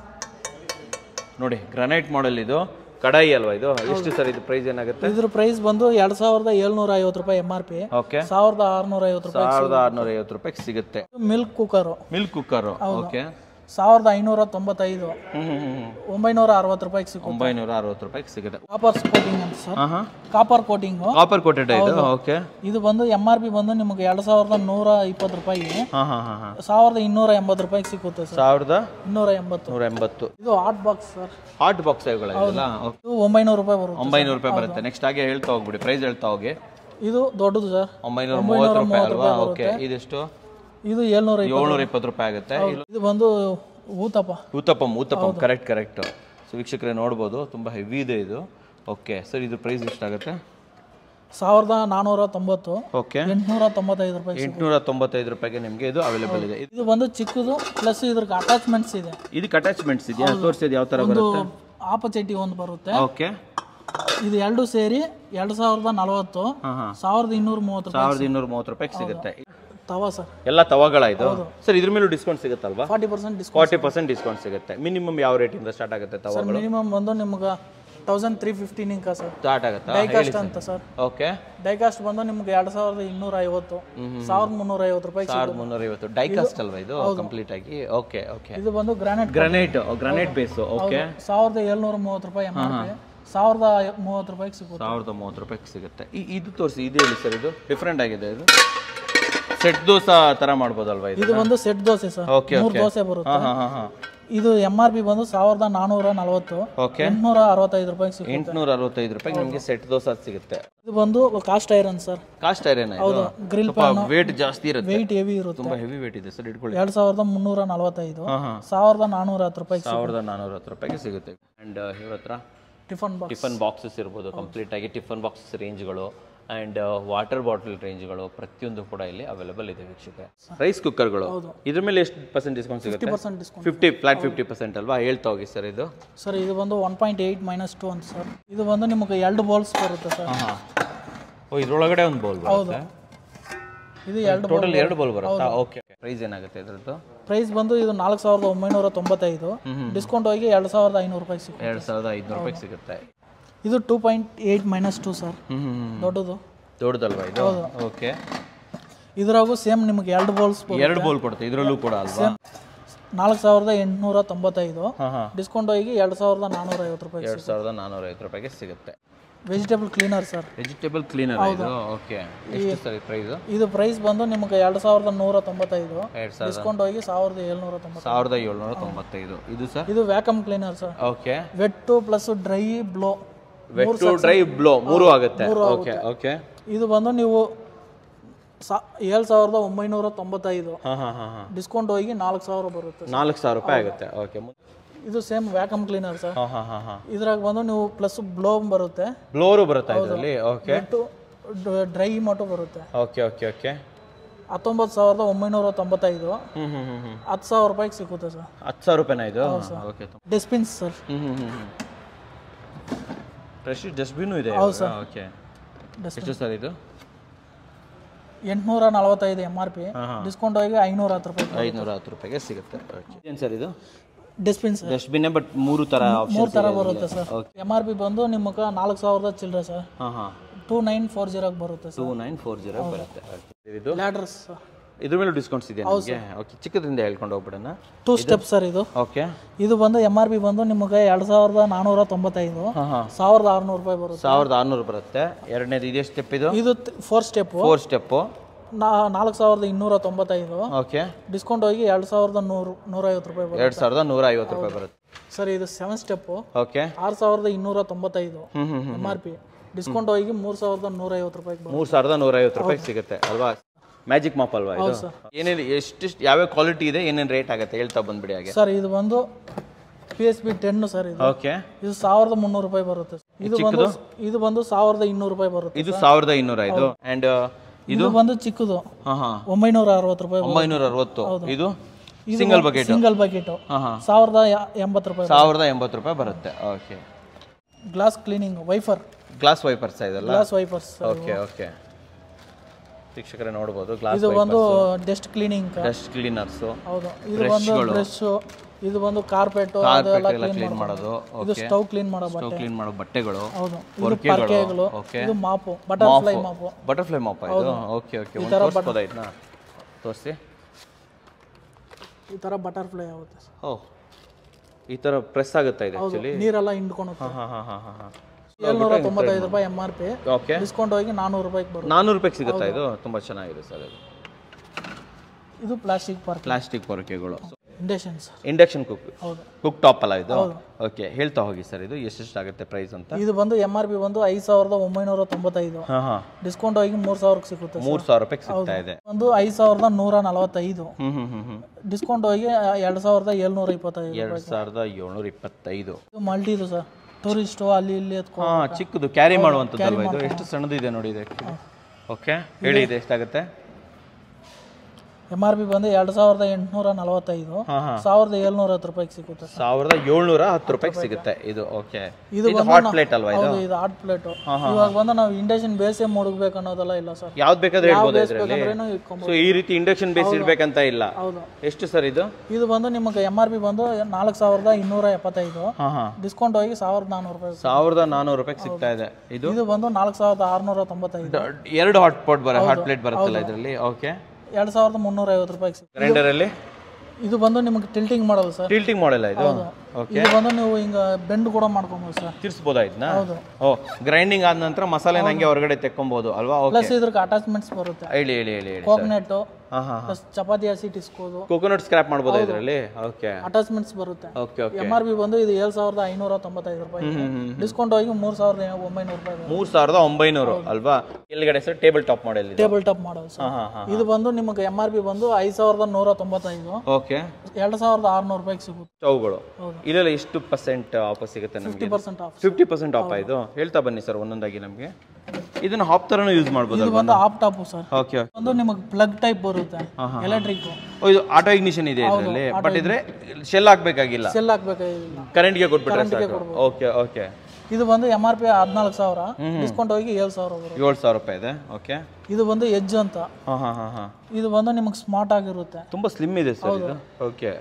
ನೋಡಿ ಗ್ರನೈಟ್ ಮಾಡೆಲ್ ಇದು ಕಡಾಯಿ ಅಲ್ವಾ ಇದು ಎಷ್ಟು ಸರ್ ಇದು ಪ್ರೈಸ್ ಏನಾಗುತ್ತೆ ಇದ್ರ ಪ್ರೈಸ್ ಬಂದು ಎರಡು ಸಾವಿರದ ಏಳ್ನೂರ ಐವತ್ತು ರೂಪಾಯಿ ಎಮ್ ಆರ್ ಪಿ ಓಕೆ ಸಾವಿರದ ಆರುನೂರ ಐವತ್ತು ರೂಪಾಯಿ ಸಾವಿರದ ಆರ್ನೂರ ಐವತ್ತು ರೂಪಾಯಿಗೆ ಸಿಗುತ್ತೆ milk cooker milk cooker okay ಸಾವಿರದ ಐನೂರ ತೊಂಬತ್ತೈದು ಹ್ಮ್ ಹ್ಮ್ ಹ್ಮ್ ಹ್ಮ್. ಒಂಬೈನೂರ ಅರವತ್ತು ರೂಪಾಯಿಗೆ ಸಿಗುತ್ತೆ ಒಂಬೈನೂರ ಅರವತ್ತು ರೂಪಾಯಿಗೆ ಸಿಗುತ್ತೆ ಕಾಪರ್ ಕೋಟಿಂಗ್ ಅಂತ ಸರ್ ಹಾ ಹಾ ಕಾಪರ್ ಕೋಟಿಂಗು ಕಾಪರ್ ಕೋಟೆಡ್ ಇದು ಓಕೆ ಇದು ಬಂದು ಎಮ್ ಆರ್ ಪಿ ಬಂದು ನಿಮಗೆ ಎರಡು ಸಾವಿರದ ನೂರ ಇಪ್ಪತ್ತು ರೂಪಾಯಿ ಹಾ ಹಾ ಹಾ ಹಾ ಸಾವಿರದ ಇನ್ನೂರ ಎಂಬತ್ತು ರೂಪಾಯಿಗೆ ಸಿಗುತ್ತೆ ಸರ್ ಸಾವಿರದ ಇನ್ನೂರ ಎಂಬತ್ತು ನೂರ ಎಂಬತ್ತು ಇದು hot box sir hot box ಇವುಗಳ ಇದೆಲ್ಲ ಓಕೆ. ಇದು ಒಂಬೈನೂರು ರೂಪಾಯಿ ಬರುತ್ತೆ ಒಂಬೈನೂರು ರೂಪಾಯಿ ಬರುತ್ತೆ ನೆಕ್ಸ್ಟ್ ಹಾಗೆ ಹೇಳ್ತಾ ಹೋಗ್ಬಿಡಿ ಪ್ರೈಸ್ ಹೇಳ್ತಾ ಹೋಗಿ ಇದು ದೊಡ್ಡದು ಸರ್ ಒಂಬೈನೂರ ಮೂವತ್ತು ರೂಪಾಯಿ ಅಲ್ವಾ ಓಕೆ ಇದಿಷ್ಟು ಇದು ಏಳ್ನೂರ ಏಳ್ನೂರ ಇಪ್ಪತ್ತು ರೂಪಾಯಿ ಆಗುತ್ತೆ ಇಲ್ಲಿ ಇದು ಬಂದು uttapa uttapam uttapam correct correct so ವೀಕ್ಷಕರೇ ನೋಡ್ಬೋದು ತುಂಬ ಹೆವಿ ಇದೆ ಇದು ಓಕೆ ಸರ್ ಇದು ಪ್ರೈಸ್ ಎಷ್ಟಾಗುತ್ತೆ ಸಾವಿರದ ನಾನ್ನೂರ ತೊಂಬತ್ತು ಓಕೆ ಎಂಟುನೂರ ತೊಂಬತ್ತೈದು ರೂಪಾಯಿ ಎಂಟುನೂರ ತೊಂಬತ್ತೈದು ರೂಪಾಯಿಗೆ ನಿಮಗೆ ಇದು ಅವೈಲೇಬಲ್ ಇದೆ ಇದು ಬಂದು ಚಿಕ್ಕದು ಪ್ಲಸ್ ಇದ್ರಿಗೆ ಅಟ್ಯಾಚ್ಮೆಂಟ್ಸ್ ಇದೆ ಇದಕ್ಕೆ ಅಟ್ಯಾಚ್ಮೆಂಟ್ಸ್ ಇದೆಯಾ ತೋರಿಸಿದ ಯಾವ ಥರ ಒಂದು ಬರುತ್ತೆ ಆಪಚಟಿ ಒಂದು ಬರುತ್ತೆ ಓಕೆ ಇದು ಎರಡು ಸೇರಿ ಎರಡು ಸಾವಿರದ ನಲವತ್ತು ಹಾಂ ಹಾಂ ಸಾವಿರದ ಇನ್ನೂರ ಮೂವತ್ತು ರೂಪಾಯಿ ಸಾವಿರದ ಇನ್ನೂರ ಮೂವತ್ತು ರೂಪಾಯಿಗೆ ಸಿಗುತ್ತೆ ತವಾ ಸರ್ ಎಲ್ಲ ತವಾಗಳ ಇದು ಸರ್ ಇದ್ರ ಮೇಲೂ ಡಿಸ್ಕೌಂಟ್ ಸಿಗುತ್ತಲ್ವಾ forty percent discount forty percent discount ಸಿಗುತ್ತೆ ಮಿನಿಮಮ್ ಯಾವ ರೇಟಿಂದ ಸ್ಟಾರ್ಟ್ ಆಗುತ್ತೆ ತವಾಗಳು ಮಿನಿಮಮ್ ಬಂದು ನಿಮ್ಗೆ ತೌಸಂಡ್ ತ್ರೀ ಫಿಫ್ಟೀನ್ ಇಂಕ ಸರ್ ಸ್ಟಾರ್ಟ್ ಆಗುತ್ತಾ ಡೈಕಾಸ್ಟ್ ಅಂತ ಸರ್ ಓಕೆ ಡೈಕಾಸ್ಟ್ ಬಂದು ನಿಮ್ಗೆ ಎರಡು ಸಾವಿರದ ಇನ್ನೂರ ಐವತ್ತು ಸಾವಿರದ ಮುನ್ನೂರ ಐವತ್ತು ರೂಪಾಯಿ ಸಾವಿರದ ಮುನ್ನೂರ ಐವತ್ತು ಡೈಕಾಸ್ಟ್ ಅಲ್ವಾ ಇದು ಕಂಪ್ಲೀಟ್ ಆಗಿ ಓಕೆ ಓಕೆ ಇದು ಬಂದು granite granite granite base okay ಸಾವಿರದ ಏಳ್ನೂರ ಮೂವತ್ತು ರೂಪಾಯಿ ಎಮ್ ಆರ್ ಪಿ ಸಾವಿರದ ಮೂವತ್ತು ರೂಪಾಯಿಗೆ ಸಿಗುತ್ತೆ ಸಾವಿರದ ಮೂವತ್ತು ರೂಪಾಯಿಗೆ ಸಿಗುತ್ತೆ ಈ ಇದು ತೋರಿಸಿ ಇದು ಹೇಳಿ ಸರ್ ಇದು ಡಿಫ್ರೆಂಟ್ ಆಗಿದೆ ಇದು ಸೆಟ್ ದೋಸಾ ತರ ಮಾಡ್ಬೋದಲ್ವಾ ಇದು ಇದು ಬಂದು ಸೆಟ್ ದೋಸೆ ಸರ್ ಓಕೆ ಮೂರು ಓಕೆ ದೋಸೆ ಬರುತ್ತೆ ಹಾಂ ಹಾಂ ಹಾಂ ಇದು ಎಮ್ ಆರ್ ಪಿ ಬಂದು ಸಾವಿರದ ನಾನ್ನೂರ ನಲವತ್ತು ಓಕೆ ಎಂಟುನೂರ ಅರವತ್ತೈದು ರೂಪಾಯಿಗೆ ಸಿಗುತ್ತೆ ಎಂಟುನೂರ ಅರವತ್ತೈದು ರೂಪಾಯಿಗೆ ನಿಮಗೆ ಸೆಟ್ ದೋಸಾ ಸಿಗುತ್ತೆ ಇದು ಬಂದು cast iron sir cast iron ಹೌದು ಗ್ರಿಲ್ ಸ್ವಲ್ಪ ವೇಟ್ ಜಾಸ್ತಿ ಇರುತ್ತೆ ವೆಯ್ಟ್ ಹೆವಿ ಇರುತ್ತೆ ತುಂಬಾ ಹೆವಿ ವೇಟ್ ಇದೆ ಸರ್ ಇಟ್ಕೊಳ್ಳಿ ಎರಡು ಸಾವಿರದ ಮುನ್ನೂರ ನಲವತ್ತೈದು ಹಾಂ ಹಾಂ ಸಾವಿರದ ನಾನ್ನೂರ ಹತ್ತು ರೂಪಾಯಿಗೆ ಸಾವಿರದ ನಾನ್ನೂರ ಹತ್ತು ರೂಪಾಯಿಗೆ ಸಿಗುತ್ತೆ ಆ್ಯಂಡ್ ಇವ್ರ ಹತ್ರ ಟಿಫನ್ ಬಾಕ್ಸ್ ಟಿಫನ್ ಬಾಕ್ಸಸ್ ಇರ್ಬೋದು ಕಂಪ್ಲೀಟ್ ಆಗಿ ಟಿಫನ್ ಬಾಕ್ಸಸ್ ರೇಂಜ್ಗಳು ಆ್ಯಂಡ್ ವಾಟರ್ ಬಾಟಲ್ ರೇಂಜ್ಗಳು ಪ್ರತಿಯೊಂದು ಕೂಡ ಇಲ್ಲಿ ಅವೈಲೇಬಲ್ ಇದೆ ವೀಕ್ಷಕ ರೈಸ್ ಕುಕ್ಕರ್ಗಳು ಇದ್ರ ಮೇಲೆ ಎಷ್ಟು ಪರ್ಸೆಂಟ್ ಡಿಸ್ಕೌಂಟ್ ಸಿಗುತ್ತೆ percent discount fifty flat fifty percent ಅಲ್ವಾ ಹೇಳ್ತಾ ಹೋಗಿ ಸರ್ ಇದು ಸರ್ ಇದು ಬಂದು one point eight minus two ಅಂತ ಸರ್ ಇದು ಬಂದು ನಿಮಗೆ ಎರಡು ಬೌಲ್ಸ್ ಬರುತ್ತೆ ಸರ್ ಹಾಂ ಓ ಇದ್ರೊಳಗಡೆ ಒಂದು ಬೌಲ್ ಬರುತ್ತೆ ಇದು ಎರಡು ಟೋಟಲ್ ಎರಡು ಬೌಲ್ ಬರುತ್ತಾ ಓಕೆ ಪ್ರೈಸ್ ಏನಾಗುತ್ತೆ ಇದ್ರದ್ದು ಪ್ರೈಸ್ ಬಂದು ಇದು ನಾಲ್ಕು ಸಾವಿರದ ಒಂಬೈನೂರ ತೊಂಬತ್ತೈದು ಡಿಸ್ಕೌಂಟ್ ಹೋಗಿ ಎರಡು ಸಾವಿರದ ಐನೂರು ರೂಪಾಯಿ ಸಿಗುತ್ತೆ ಎರಡು ಸಾವಿರದ ಐದುನೂರು ರೂಪಾಯಿಗೆ ಸಿಗುತ್ತೆ ಇದು two point eight minus two sir ಹ್ಞೂ ಹ್ಞೂ ದೊಡ್ಡದು ದೊಡ್ಡದಲ್ವಾ ಇದು ಓಕೆ ಇದ್ರಾಗೂ ಸೇಮ್ ನಿಮಗೆ ಎರಡು ಬೌಲ್ಸ್ ಎರಡು ಬೌಲ್ ಕೊಡುತ್ತೆ ಇದರಲ್ಲೂ ಕೂಡ ಅಲ್ವಾ ನಾಲ್ಕು ಸಾವಿರದ ಎಂಟುನೂರ ತೊಂಬತ್ತೈದು ಹಾಂ ಹಾಂ ಡಿಸ್ಕೌಂಟ್ ಹೋಗಿ ಎರಡು ಸಾವಿರದ ನಾನ್ನೂರ ಐವತ್ತು ರೂಪಾಯಿ ಎರಡು ಸಾವಿರದ ನಾನ್ನೂರ ಐವತ್ತು ರೂಪಾಯಿಗೆ ಸಿಗುತ್ತೆ vegetable cleaner sir vegetable cleaner ಇದು ಓಕೆ ಎಷ್ಟು ಸರ್ ಪ್ರೈಸ್ ಇದು ಪ್ರೈಸ್ ಬಂದು ನಿಮಗೆ ಎರಡು ಸಾವಿರದ ನೂರ ತೊಂಬತ್ತೈದು ಎರಡು ಸಾವಿರದ ಡಿಸ್ಕೌಂಟ್ ಹೋಗಿ ಸಾವಿರದ ಏಳ್ನೂರ ತೊಂಬತ್ತು ಸಾವಿರದ ಏಳ್ನೂರ ತೊಂಬತ್ತೈದು ಇದು ಸರ್ ಇದು vacuum cleaner sir okay wet plus dry blow wet to dry blow ಮೂರು ಆಗುತ್ತೆ ಓಕೆ ಓಕೆ ಇದು ಬಂದು ನೀವು ಸಾ ಏಳು ಸಾವಿರದ ಒಂಬೈನೂರ ತೊಂಬತ್ತೈದು ಹಾಂ ಹಾಂ ಹಾಂ ಹಾಂ ಡಿಸ್ಕೌಂಟ್ ಹೋಗಿ ನಾಲ್ಕು ಸಾವಿರ ಬರುತ್ತೆ ನಾಲ್ಕು ಸಾವಿರ ರೂಪಾಯಿ ಆಗುತ್ತೆ ಓಕೆ ಇದು ಸೇಮ್ ವ್ಯಾಕಮ್ ಕ್ಲೀನರ್ ಸರ್ ಹಾಂ ಹಾಂ ಹಾಂ ಹಾಂ ಇದ್ರಾಗ ಬಂದು ನೀವು ಪ್ಲಸ್ ಬ್ಲೋ ಬರುತ್ತೆ ಬ್ಲೋರು ಬರುತ್ತಾ ಇದರಲ್ಲಿ ಓಕೆ ವೆಟ್ಟು ಡ್ರೈ ಮಟು ಬರುತ್ತೆ ಓಕೆ ಓಕೆ ಓಕೆ ಹತ್ತೊಂಬತ್ತು ಸಾವಿರದ ಒಂಬೈನೂರ ತೊಂಬತ್ತೈದು ಹ್ಞೂ ಹ್ಞೂ ಹ್ಞೂ ಹ್ಞೂ ಹತ್ತು ಸಾವಿರ ರೂಪಾಯಿಗೆ ಸಿಗುತ್ತೆ ಸರ್ ಹತ್ತು ಸಾವಿರ ರೂಪಾಯಿನಾ ಇದು ಓಕೆ ಡಿಸ್ಪಿನ್ಸ್ ಸರ್ ಹ್ಞೂ ಹ್ಞೂ ಹ್ಞೂ ಹ್ಞೂ ಫ್ರೆಶ್ ಡಸ್ಟ್ಬಿನ್ನು ಇದೆ ಓಕೆ ಎಷ್ಟು ಸರ್ ಇದು ಎಂಟುನೂರ ನಲವತ್ತೈದು ಎಮ್ ಆರ್ ಪಿ ಡಿಸ್ಕೌಂಟ್ ಹೋಗಿ ಐನೂರ ಹತ್ತು ರೂಪಾಯಿ ಐದುನೂರ ಹತ್ತು ರೂಪಾಯಿಗೆ ಸಿಗುತ್ತೆ ಏನು ಸರ್ ಇದು ಡಿಸ್ಪಿನ್ ಸರ್ ಡಸ್ಟ್ಬಿನ್ನೇ ಬಟ್ ಮೂರು ಥರ ಮೂರು ಆಪ್ಷನ್ಸ್ ಥರ ಬರುತ್ತೆ ಸರ್ ಎಮ್ ಆರ್ ಪಿ ಬಂದು ನಿಮಗೆ ನಾಲ್ಕು ಸಾವಿರದ ಚಿಲ್ಲರೆ ಸರ್ ಹಾಂ ಹಾಂ ಟೂ ನೈನ್ ಫೋರ್ ಜೀರೋಗೆ ಬರುತ್ತೆ two sir nine four zero ಬರುತ್ತೆ Okay. ಇದು ಲ್ಯಾಡರ್ಸ್ ಇದ್ರ ಮೇಲೆ ಡಿಸ್ಕೌಂಟ್ಸ್ ಇದೆ ನಿಮಗೆ ಓಕೆ ಚಿಕ್ಕದ್ರಿಂದ ಹೇಳ್ಕೊಂಡು ಹೋಗ್ಬಿಡೋಣ ಟೂ ಸ್ಟೆಪ್ ಸರ್ ಇದು ಓಕೆ ಇದು ಬಂದು ಎಮ್ ಆರ್ ಪಿ ಬಂದು ನಿಮಗೆ ಎರಡು ಸಾವಿರದ ನಾನ್ನೂರ ತೊಂಬತ್ತೈದು ಹಾಂ ಹಾಂ ಸಾವಿರದ ಆರುನೂರು ರೂಪಾಯಿ ಬರುತ್ತೆ ಸಾವಿರದ ಆರುನೂರು ಬರುತ್ತೆ ಎರಡನೇದು ಇದೇ ಸ್ಟೆಪ್ ಇದು ಇದು ಫೋರ್ ಸ್ಟೆಪ್ಪು ಫೋರ್ ಸ್ಟೆಪ್ಪು ನಾ ನಾಲ್ಕು ಸಾವಿರದ ಇನ್ನೂರ ತೊಂಬತ್ತೈದು ಓಕೆ ಡಿಸ್ಕೌಂಟ್ ಹೋಗಿ ಎರಡು ಸಾವಿರದ ನೂರು ನೂರೈವತ್ತು ರೂಪಾಯಿ ಬರುತ್ತೆ ಎರಡು ಸಾವಿರದ ನೂರ ಐವತ್ತು ರೂಪಾಯಿ ಬರುತ್ತೆ ಸರ್ ಇದು ಸೆವೆನ್ ಸ್ಟೆಪ್ಪು ಓಕೆ ಆರು ಸಾವಿರದ ಇನ್ನೂರ ತೊಂಬತ್ತೈದು ಹ್ಞೂ ಹ್ಞೂ ಹ್ಞೂ ಎಮ್ ಆರ್ ಪಿ ಡಿಸ್ಕೌಂಟ್ ಹೋಗಿ ಮೂರು ಸಾವಿರದ ನೂರೈವತ್ತು ರೂಪಾಯಿಗೆ ಬರುತ್ತೆ ಮೂರು ಸಾವಿರದ ನೂರ ಐವತ್ತು ರೂಪಾಯಿಗೆ ಸಿಗುತ್ತೆ ಅಲ್ವಾ ಮ್ಯಾಜಿಕ್ ಮಾಪ್ ಅಲ್ವಾ ಇದು ಏನೇನು ಎಷ್ಟೆಷ್ಟು ಯಾವ್ಯಾವ ಕ್ವಾಲಿಟಿ ಇದೆ ಏನೇನು ರೇಟ್ ಆಗುತ್ತೆ ಹೇಳ್ತಾ ಬಂದ್ಬಿಡಿ ಹಾಗೆ ಸರ್ ಇದು ಬಂದು P S B ten sir ಇದು ಓಕೆ ಇದು ಸಾವಿರದ ಮುನ್ನೂರು ರೂಪಾಯಿ ಬರುತ್ತೆ ಇದು ಬಂದು ಇದು ಬಂದು ಸಾವಿರದ ಇನ್ನೂರು ರೂಪಾಯಿ ಬರುತ್ತೆ ಇದು ಸಾವಿರದ ಇನ್ನೂರ ಇದು ಆ್ಯಂಡ್ ಇದು ಇದು ಬಂದು ಚಿಕ್ಕದು ಹಾಂ ಹಾಂ ಒಂಬೈನೂರ ಅರವತ್ತು ರೂಪಾಯಿ ಒಂಬೈನೂರ ಅರವತ್ತು ಇದು ಸಿಂಗಲ್ ಬಕೆಟ್ ಸಿಂಗಲ್ ಬಕೆಟು ಹಾಂ ಹಾಂ ಸಾವಿರದ ಯ- ಎಂಬತ್ತು ರೂಪಾಯಿ ಸಾವಿರದ ಎಂಬತ್ತು ರೂಪಾಯಿ ಬರುತ್ತೆ okay glass cleaning wiper glass wipers ಇದೆಲ್ಲ ಗ್ಲಾಸ್ ವೈಪರ್ಸ್ ಓಕೆ ಓಕೆ ವೀಕ್ಷಕರೇ ನೋಡ್ಬೋದು ಗ್ಲಾಸ್ ಇದು ಬಂದು ಡೆಸ್ಟ್ ಕ್ಲೀನಿಂಗ್ ಡಸ್ಟ್ ಕ್ಲೀನರ್ಸು ಹೌದು ಇದು ಬಂದು ಬ್ರಷ್ ಇದು ಬಂದು ಕಾರ್ಪೆಟ್ ಅದೆಲ್ಲ ಎಲ್ಲ ಕ್ಲೀನ್ ಮಾಡೋದು ಇದು ಓಕೆ ಸ್ಟವ್ ಕ್ಲೀನ್ ಮಾಡೋ ಬಟ್ಟೆ ಕ್ಲೀನ್ ಮಾಡೋ ಬಟ್ಟೆಗಳು ಹೌದು ಇದು ಪೊರ್ಕೆಗಳು ಪರ್ಕೆಗಳು ಓಕೆ ಇದು ಮಾಪು ಬಟರ್ಫ್ಲೈ ಮಾಪು ಬಟರ್ಫ್ಲೈ ಮಾಪ ಇದು ಓಕೆ ಓಕೆ ಒಂದು ತೋರಿಸ್ಬೋದಾ ಇದನ್ನ ತೋರಿಸಿ ಈ ಥರ ಬಟರ್ಫ್ಲೈ ಆಗುತ್ತೆ ಓ ಈ ಥರ ಪ್ರೆಸ್ ಆಗುತ್ತಾ ಇದು ಆ್ಯಕ್ಚುಲಿ ನೀರೆಲ್ಲ ಹಿಂಡ್ಕೊಳುತ್ತೆ ಹಾಂ ಹಾಂ ಹಾಂ ಹಾಂ ಹಾಂ ಏಳ್ನೂರ ತೊಂಬತ್ತೈದು ರೂಪಾಯಿ M R P okay discount ಹೋಗಿ ನಾನ್ನೂರು ರೂಪಾಯಿಗೆ ಬರುತ್ತೆ ನಾನ್ನೂರು ರೂಪಾಯಿಗೆ ಸಿಗುತ್ತಾ ಇದು ತುಂಬ ಚೆನ್ನಾಗಿದೆ ಸರ್ ಇದು ಇದು ಪ್ಲಾಸ್ಟಿಕ್ ಪಾರ್ಕ್ ಪ್ಲಾಸ್ಟಿಕ್ ಪೊರಕೆಗಳು ಇಂಡೇಷನ್ ಸರ್ ಇಂಡಕ್ಷನ್ ಕುಕ್ ಹೌದು ಕುಕ್ ಟಾಪ್ ಅಲ್ಲ ಇದು ಓಕೆ ಹೇಳ್ತಾ ಹೋಗಿ ಸರ್ ಇದು ಎಷ್ಟೆಷ್ಟು ಆಗುತ್ತೆ ಪ್ರೈಸ್ ಅಂತ ಇದು ಬಂದು ಎಮ್ ಆರ್ ಪಿ ಬಂದು ಐದು ಸಾವಿರದ ಒಂಬೈನೂರ ತೊಂಬತ್ತೈದು ಹಾಂ ಹಾಂ ಡಿಸ್ಕೌಂಟ್ ಹೋಗಿ ಮೂರು ಸಾವಿರಕ್ಕೆ ಸಿಗುತ್ತೆ ಮೂರು ಸಾವಿರ ರೂಪಾಯಿಗೆ ಸಿಗ್ತಾ ಇದೆ ಒಂದು ಐದು ಸಾವಿರದ ನೂರ ನಲವತ್ತೈದು ಹ್ಞೂ ಹ್ಞೂ ಹ್ಞೂ ಹ್ಞೂ ಡಿಸ್ಕೌಂಟ್ ಹೋಗಿ ಎರಡು ಸಾವಿರದ ಏಳ್ನೂರ ಇಪ್ಪತ್ತೈದು ಎರಡು ಸಾವಿರದ ಏಳ್ನೂರ ಇಪ್ಪತ್ತೈದು ಇದು ಮಲ್ಟಿದು ಸರ್ ಟೂರಿಸ್ಟು ಅಲ್ಲಿ ಇಲ್ಲಿ ಎತ್ಕೊ ಹಾಂ ಚಿಕ್ಕದು ಕ್ಯಾರಿ ಮಾಡುವಂಥದ್ದಲ್ವಾ ಇದು ಎಷ್ಟು ಸಣ್ಣದಿದೆ ನೋಡಿ ಇದು ಓಕೆ ಹೇಳಿ ಇದು ಎಷ್ಟಾಗುತ್ತೆ ಎಮ್ ಆರ್ ಪಿ ಬಂದು ಎರಡು ಸಾವಿರದ ಎಂಟುನೂರ ನಲವತ್ತೈದು ಹಾಂ ಹಾಂ ಸಾವಿರದ ಏಳ್ನೂರ ಹತ್ತು ರೂಪಾಯಿಗೆ ಸಿಗುತ್ತೆ ಸರ್ ಸಾವಿರದ ಏಳ್ನೂರ ಹತ್ತು ರೂಪಾಯಿಗೆ ಸಿಗುತ್ತೆ ಇದು ಓಕೆ ಇದು ಇದು ಹಾಟ್ ಪ್ಲೇಟ್ ಅಲ್ವಾ ಇದು ಹೌದು ಇದು ಹಾಟ್ ಪ್ಲೇಟು ಇವಾಗ ಬಂದು ನಾವು ಇಂಡಕ್ಷನ್ ಬೇಸೇ ಮುಡುಗ್ಬೇಕು ಅನ್ನೋದೆಲ್ಲ ಇಲ್ಲ ಸರ್ ಯಾವ್ದು ಬೇಕಾದ್ರೆ ಹೇಳ್ಬೋದು ಇದರಲ್ಲಿ ಬೇಕಂದ್ರೇನು ಇಟ್ಕೊಂಬೋದು ಸೊ ಈ ರೀತಿ ಇಂಡಕ್ಷನ್ ಬೇಸ್ ಇರ್ಬೇಕಂತ ಇಲ್ಲ ಹೌದು ಎಷ್ಟು ಸರ್ ಇದು ಇದು ಬಂದು ನಿಮಗೆ ಎಮ್ ಆರ್ ಪಿ ಬಂದು ನಾಲ್ಕು ಸಾವಿರದ ಇನ್ನೂರ ಎಪ್ಪತ್ತೈದು ಹಾಂ ಹಾಂ ಡಿಸ್ಕೌಂಟ್ ಹೋಗಿ ಸಾವಿರದ ನಾನ್ನೂರು ರೂಪಾಯಿ ಸಾವಿರದ ನಾನ್ನೂರು ರೂಪಾಯಿಗೆ ಸಿಗ್ತಾ ಇದೆ ಇದು ಇದು ಬಂದು ನಾಲ್ಕು ಸಾವಿರದ ಆರುನೂರ ತೊಂಬತ್ತೈದು ಎರಡು ಹಾಟ್ ಪಾಟ್ ಬರ ಹಾಟ್ ಪ್ಲೇಟ್ ಬರುತ್ತಲ್ಲ ಇದರಲ್ಲಿ ಓಕೆ ಎರಡು ಸಾವಿರದ ಮುನ್ನೂರ ಐವತ್ತು ರೂಪಾಯಿಗೆ ಸಿಗುತ್ತೆ ಗ್ರೈಂಡರಲ್ಲಿ ಇದು ಬಂದು ನಿಮಗೆ ಟಿಲ್ಟಿಂಗ್ ಮಾಡಲ್ಲ ಸರ್ ಟಿಲ್ಟಿಂಗ್ ಮಾಡಲ್ಲ ಇದು ಓಕೆ ಇದು ಬಂದು ನೀವು ಹಿಂಗೆ ಬೆಂಡ್ ಕೂಡ ಮಾಡ್ಕೊಬೋದು ಸರ್ ತಿರ್ಸ್ಬೋದಾ ಇದನ್ನ ಹೌದು ಓ ಗ್ರೈಂಡಿಂಗ್ ಆದ ನಂತರ ಮಸಾಲೆ ನಂಗೆ ಹೊರಗಡೆ ತೆಕ್ಕೊಬೋದು ಅಲ್ವಾ ಓಕೆ ಪ್ಲಸ್ ಇದ್ರಿಗೆ ಅಟ್ಯಾಚ್ಮೆಂಟ್ಸ್ ಬರುತ್ತೆ ಹೇಳಿ ಹೇಳಿ ಹೇಳಿ ಹೇಳಿ ಕೋಕೋನೆಟ್ಟು ಹಾಂ ಹಾಂ ಪ್ಲಸ್ ಚಪಾತಿ ಹಸಿ ಇಸ್ಕೋದು ಕೋಕೋನಟ್ ಸ್ಕ್ರಾಪ್ ಮಾಡ್ಬೋದಾ ಇದರಲ್ಲಿ ಓಕೆ ಅಟ್ಯಾಚ್ಮೆಂಟ್ಸ್ ಬರುತ್ತೆ okay okay M R P ಬಂದು ಇದು ಏಳು ಸಾವಿರದ ಐನೂರ ತೊಂಬತ್ತೈದು ರೂಪಾಯಿ ಡಿಸ್ಕೌಂಟ್ ಹೋಗಿ ಮೂರು ಸಾವಿರದ ಒಂಬೈನೂರು ರೂಪಾಯಿ ಬರುತ್ತೆ. ಮೂರು ಸಾವಿರದ ಒಂಬೈನೂರು ಅಲ್ವಾ ಎಲ್ಲಿಗಡೆ ಸರ್ ಟೇಬಲ್ ಟಾಪ್ ಮಾಡೆಲ್ ಇದೆ ಟೇಬಲ್ ಟಾಪ್ ಮಾಡೋದು ಸರ್ ಹಾಂ ಹಾಂ ಹಾಂ ಇದು ಬಂದು ನಿಮಗೆ ಎಮ್ ಆರ್ ಪಿ ಬಂದು ಐದು ಸಾವಿರದ ನೂರ ತೊಂಬತ್ತೈದು ಓಕೆ ಎರಡು ಸಾವಿರದ ಆರುನೂರು ರೂಪಾಯಿಗೆ ಸಿಗುತ್ತೆ ಸ್ಟವ್ಗಳು ಹೌದು. ಇದೆಲ್ಲ ಎಷ್ಟು ಪರ್ಸೆಂಟ್ ಆಫರ್ ಸಿಗುತ್ತೆ ನಮಗೆ fifty percent off fifty percent off ಇದು ಹೇಳ್ತಾ ಬನ್ನಿ ಸರ್ ಒಂದೊಂದಾಗಿ ನಮಗೆ ಇದನ್ನ ಹಾಪ್ ಥರನೂ ಯೂಸ್ ಮಾಡ್ಬೋದು ಇದು ಬಂದು ಆಫ್ ಟಾಪು ಸರ್ ಓಕೆ ಒಂದು ನಿಮಗೆ ಪ್ಲಗ್ ಟೈಪ್ ಬರುತ್ತೆ ಎಲೆಕ್ಟ್ರಿಕ್ ಓ ಇದು ಆಟೋ ಇಗ್ನಿಷನ್ ಇದೆ ಇದರಲ್ಲಿ ಬಟ್ ಇದ್ರೆ ಶೆಲ್ ಹಾಕ್ಬೇಕಾಗಿಲ್ಲ ಸೆಲ್ ಹಾಕ್ಬೇಕಾಗಿಲ್ಲ ಕರೆಂಟ್ಗೆ ಕೊಟ್ಬಿಟ್ರೆ ಸಾಕು ಓಕೆ ಓಕೆ ಇದು ಬಂದು ಎಮ್ ಆರ್ ಪಿ ಹದಿನಾಲ್ಕು ಸಾವಿರ ಡಿಸ್ಕೌಂಟ್ ಹೋಗಿ ಏಳು ಸಾವಿರ ಬರುತ್ತೆ ಏಳು ಸಾವಿರ ರೂಪಾಯಿ ಇದೆ ಓಕೆ ಇದು ಬಂದು ಎಜ್ ಅಂತ ಹಾಂ ಹಾಂ ಹಾಂ ಹಾಂ ಇದು ಬಂದು ನಿಮಗೆ ಸ್ಮಾರ್ಟ್ ಆಗಿರುತ್ತೆ ತುಂಬ ಸ್ಲಿಮ್ ಇದೆ ಸರ್ ಇದು ಓಕೆ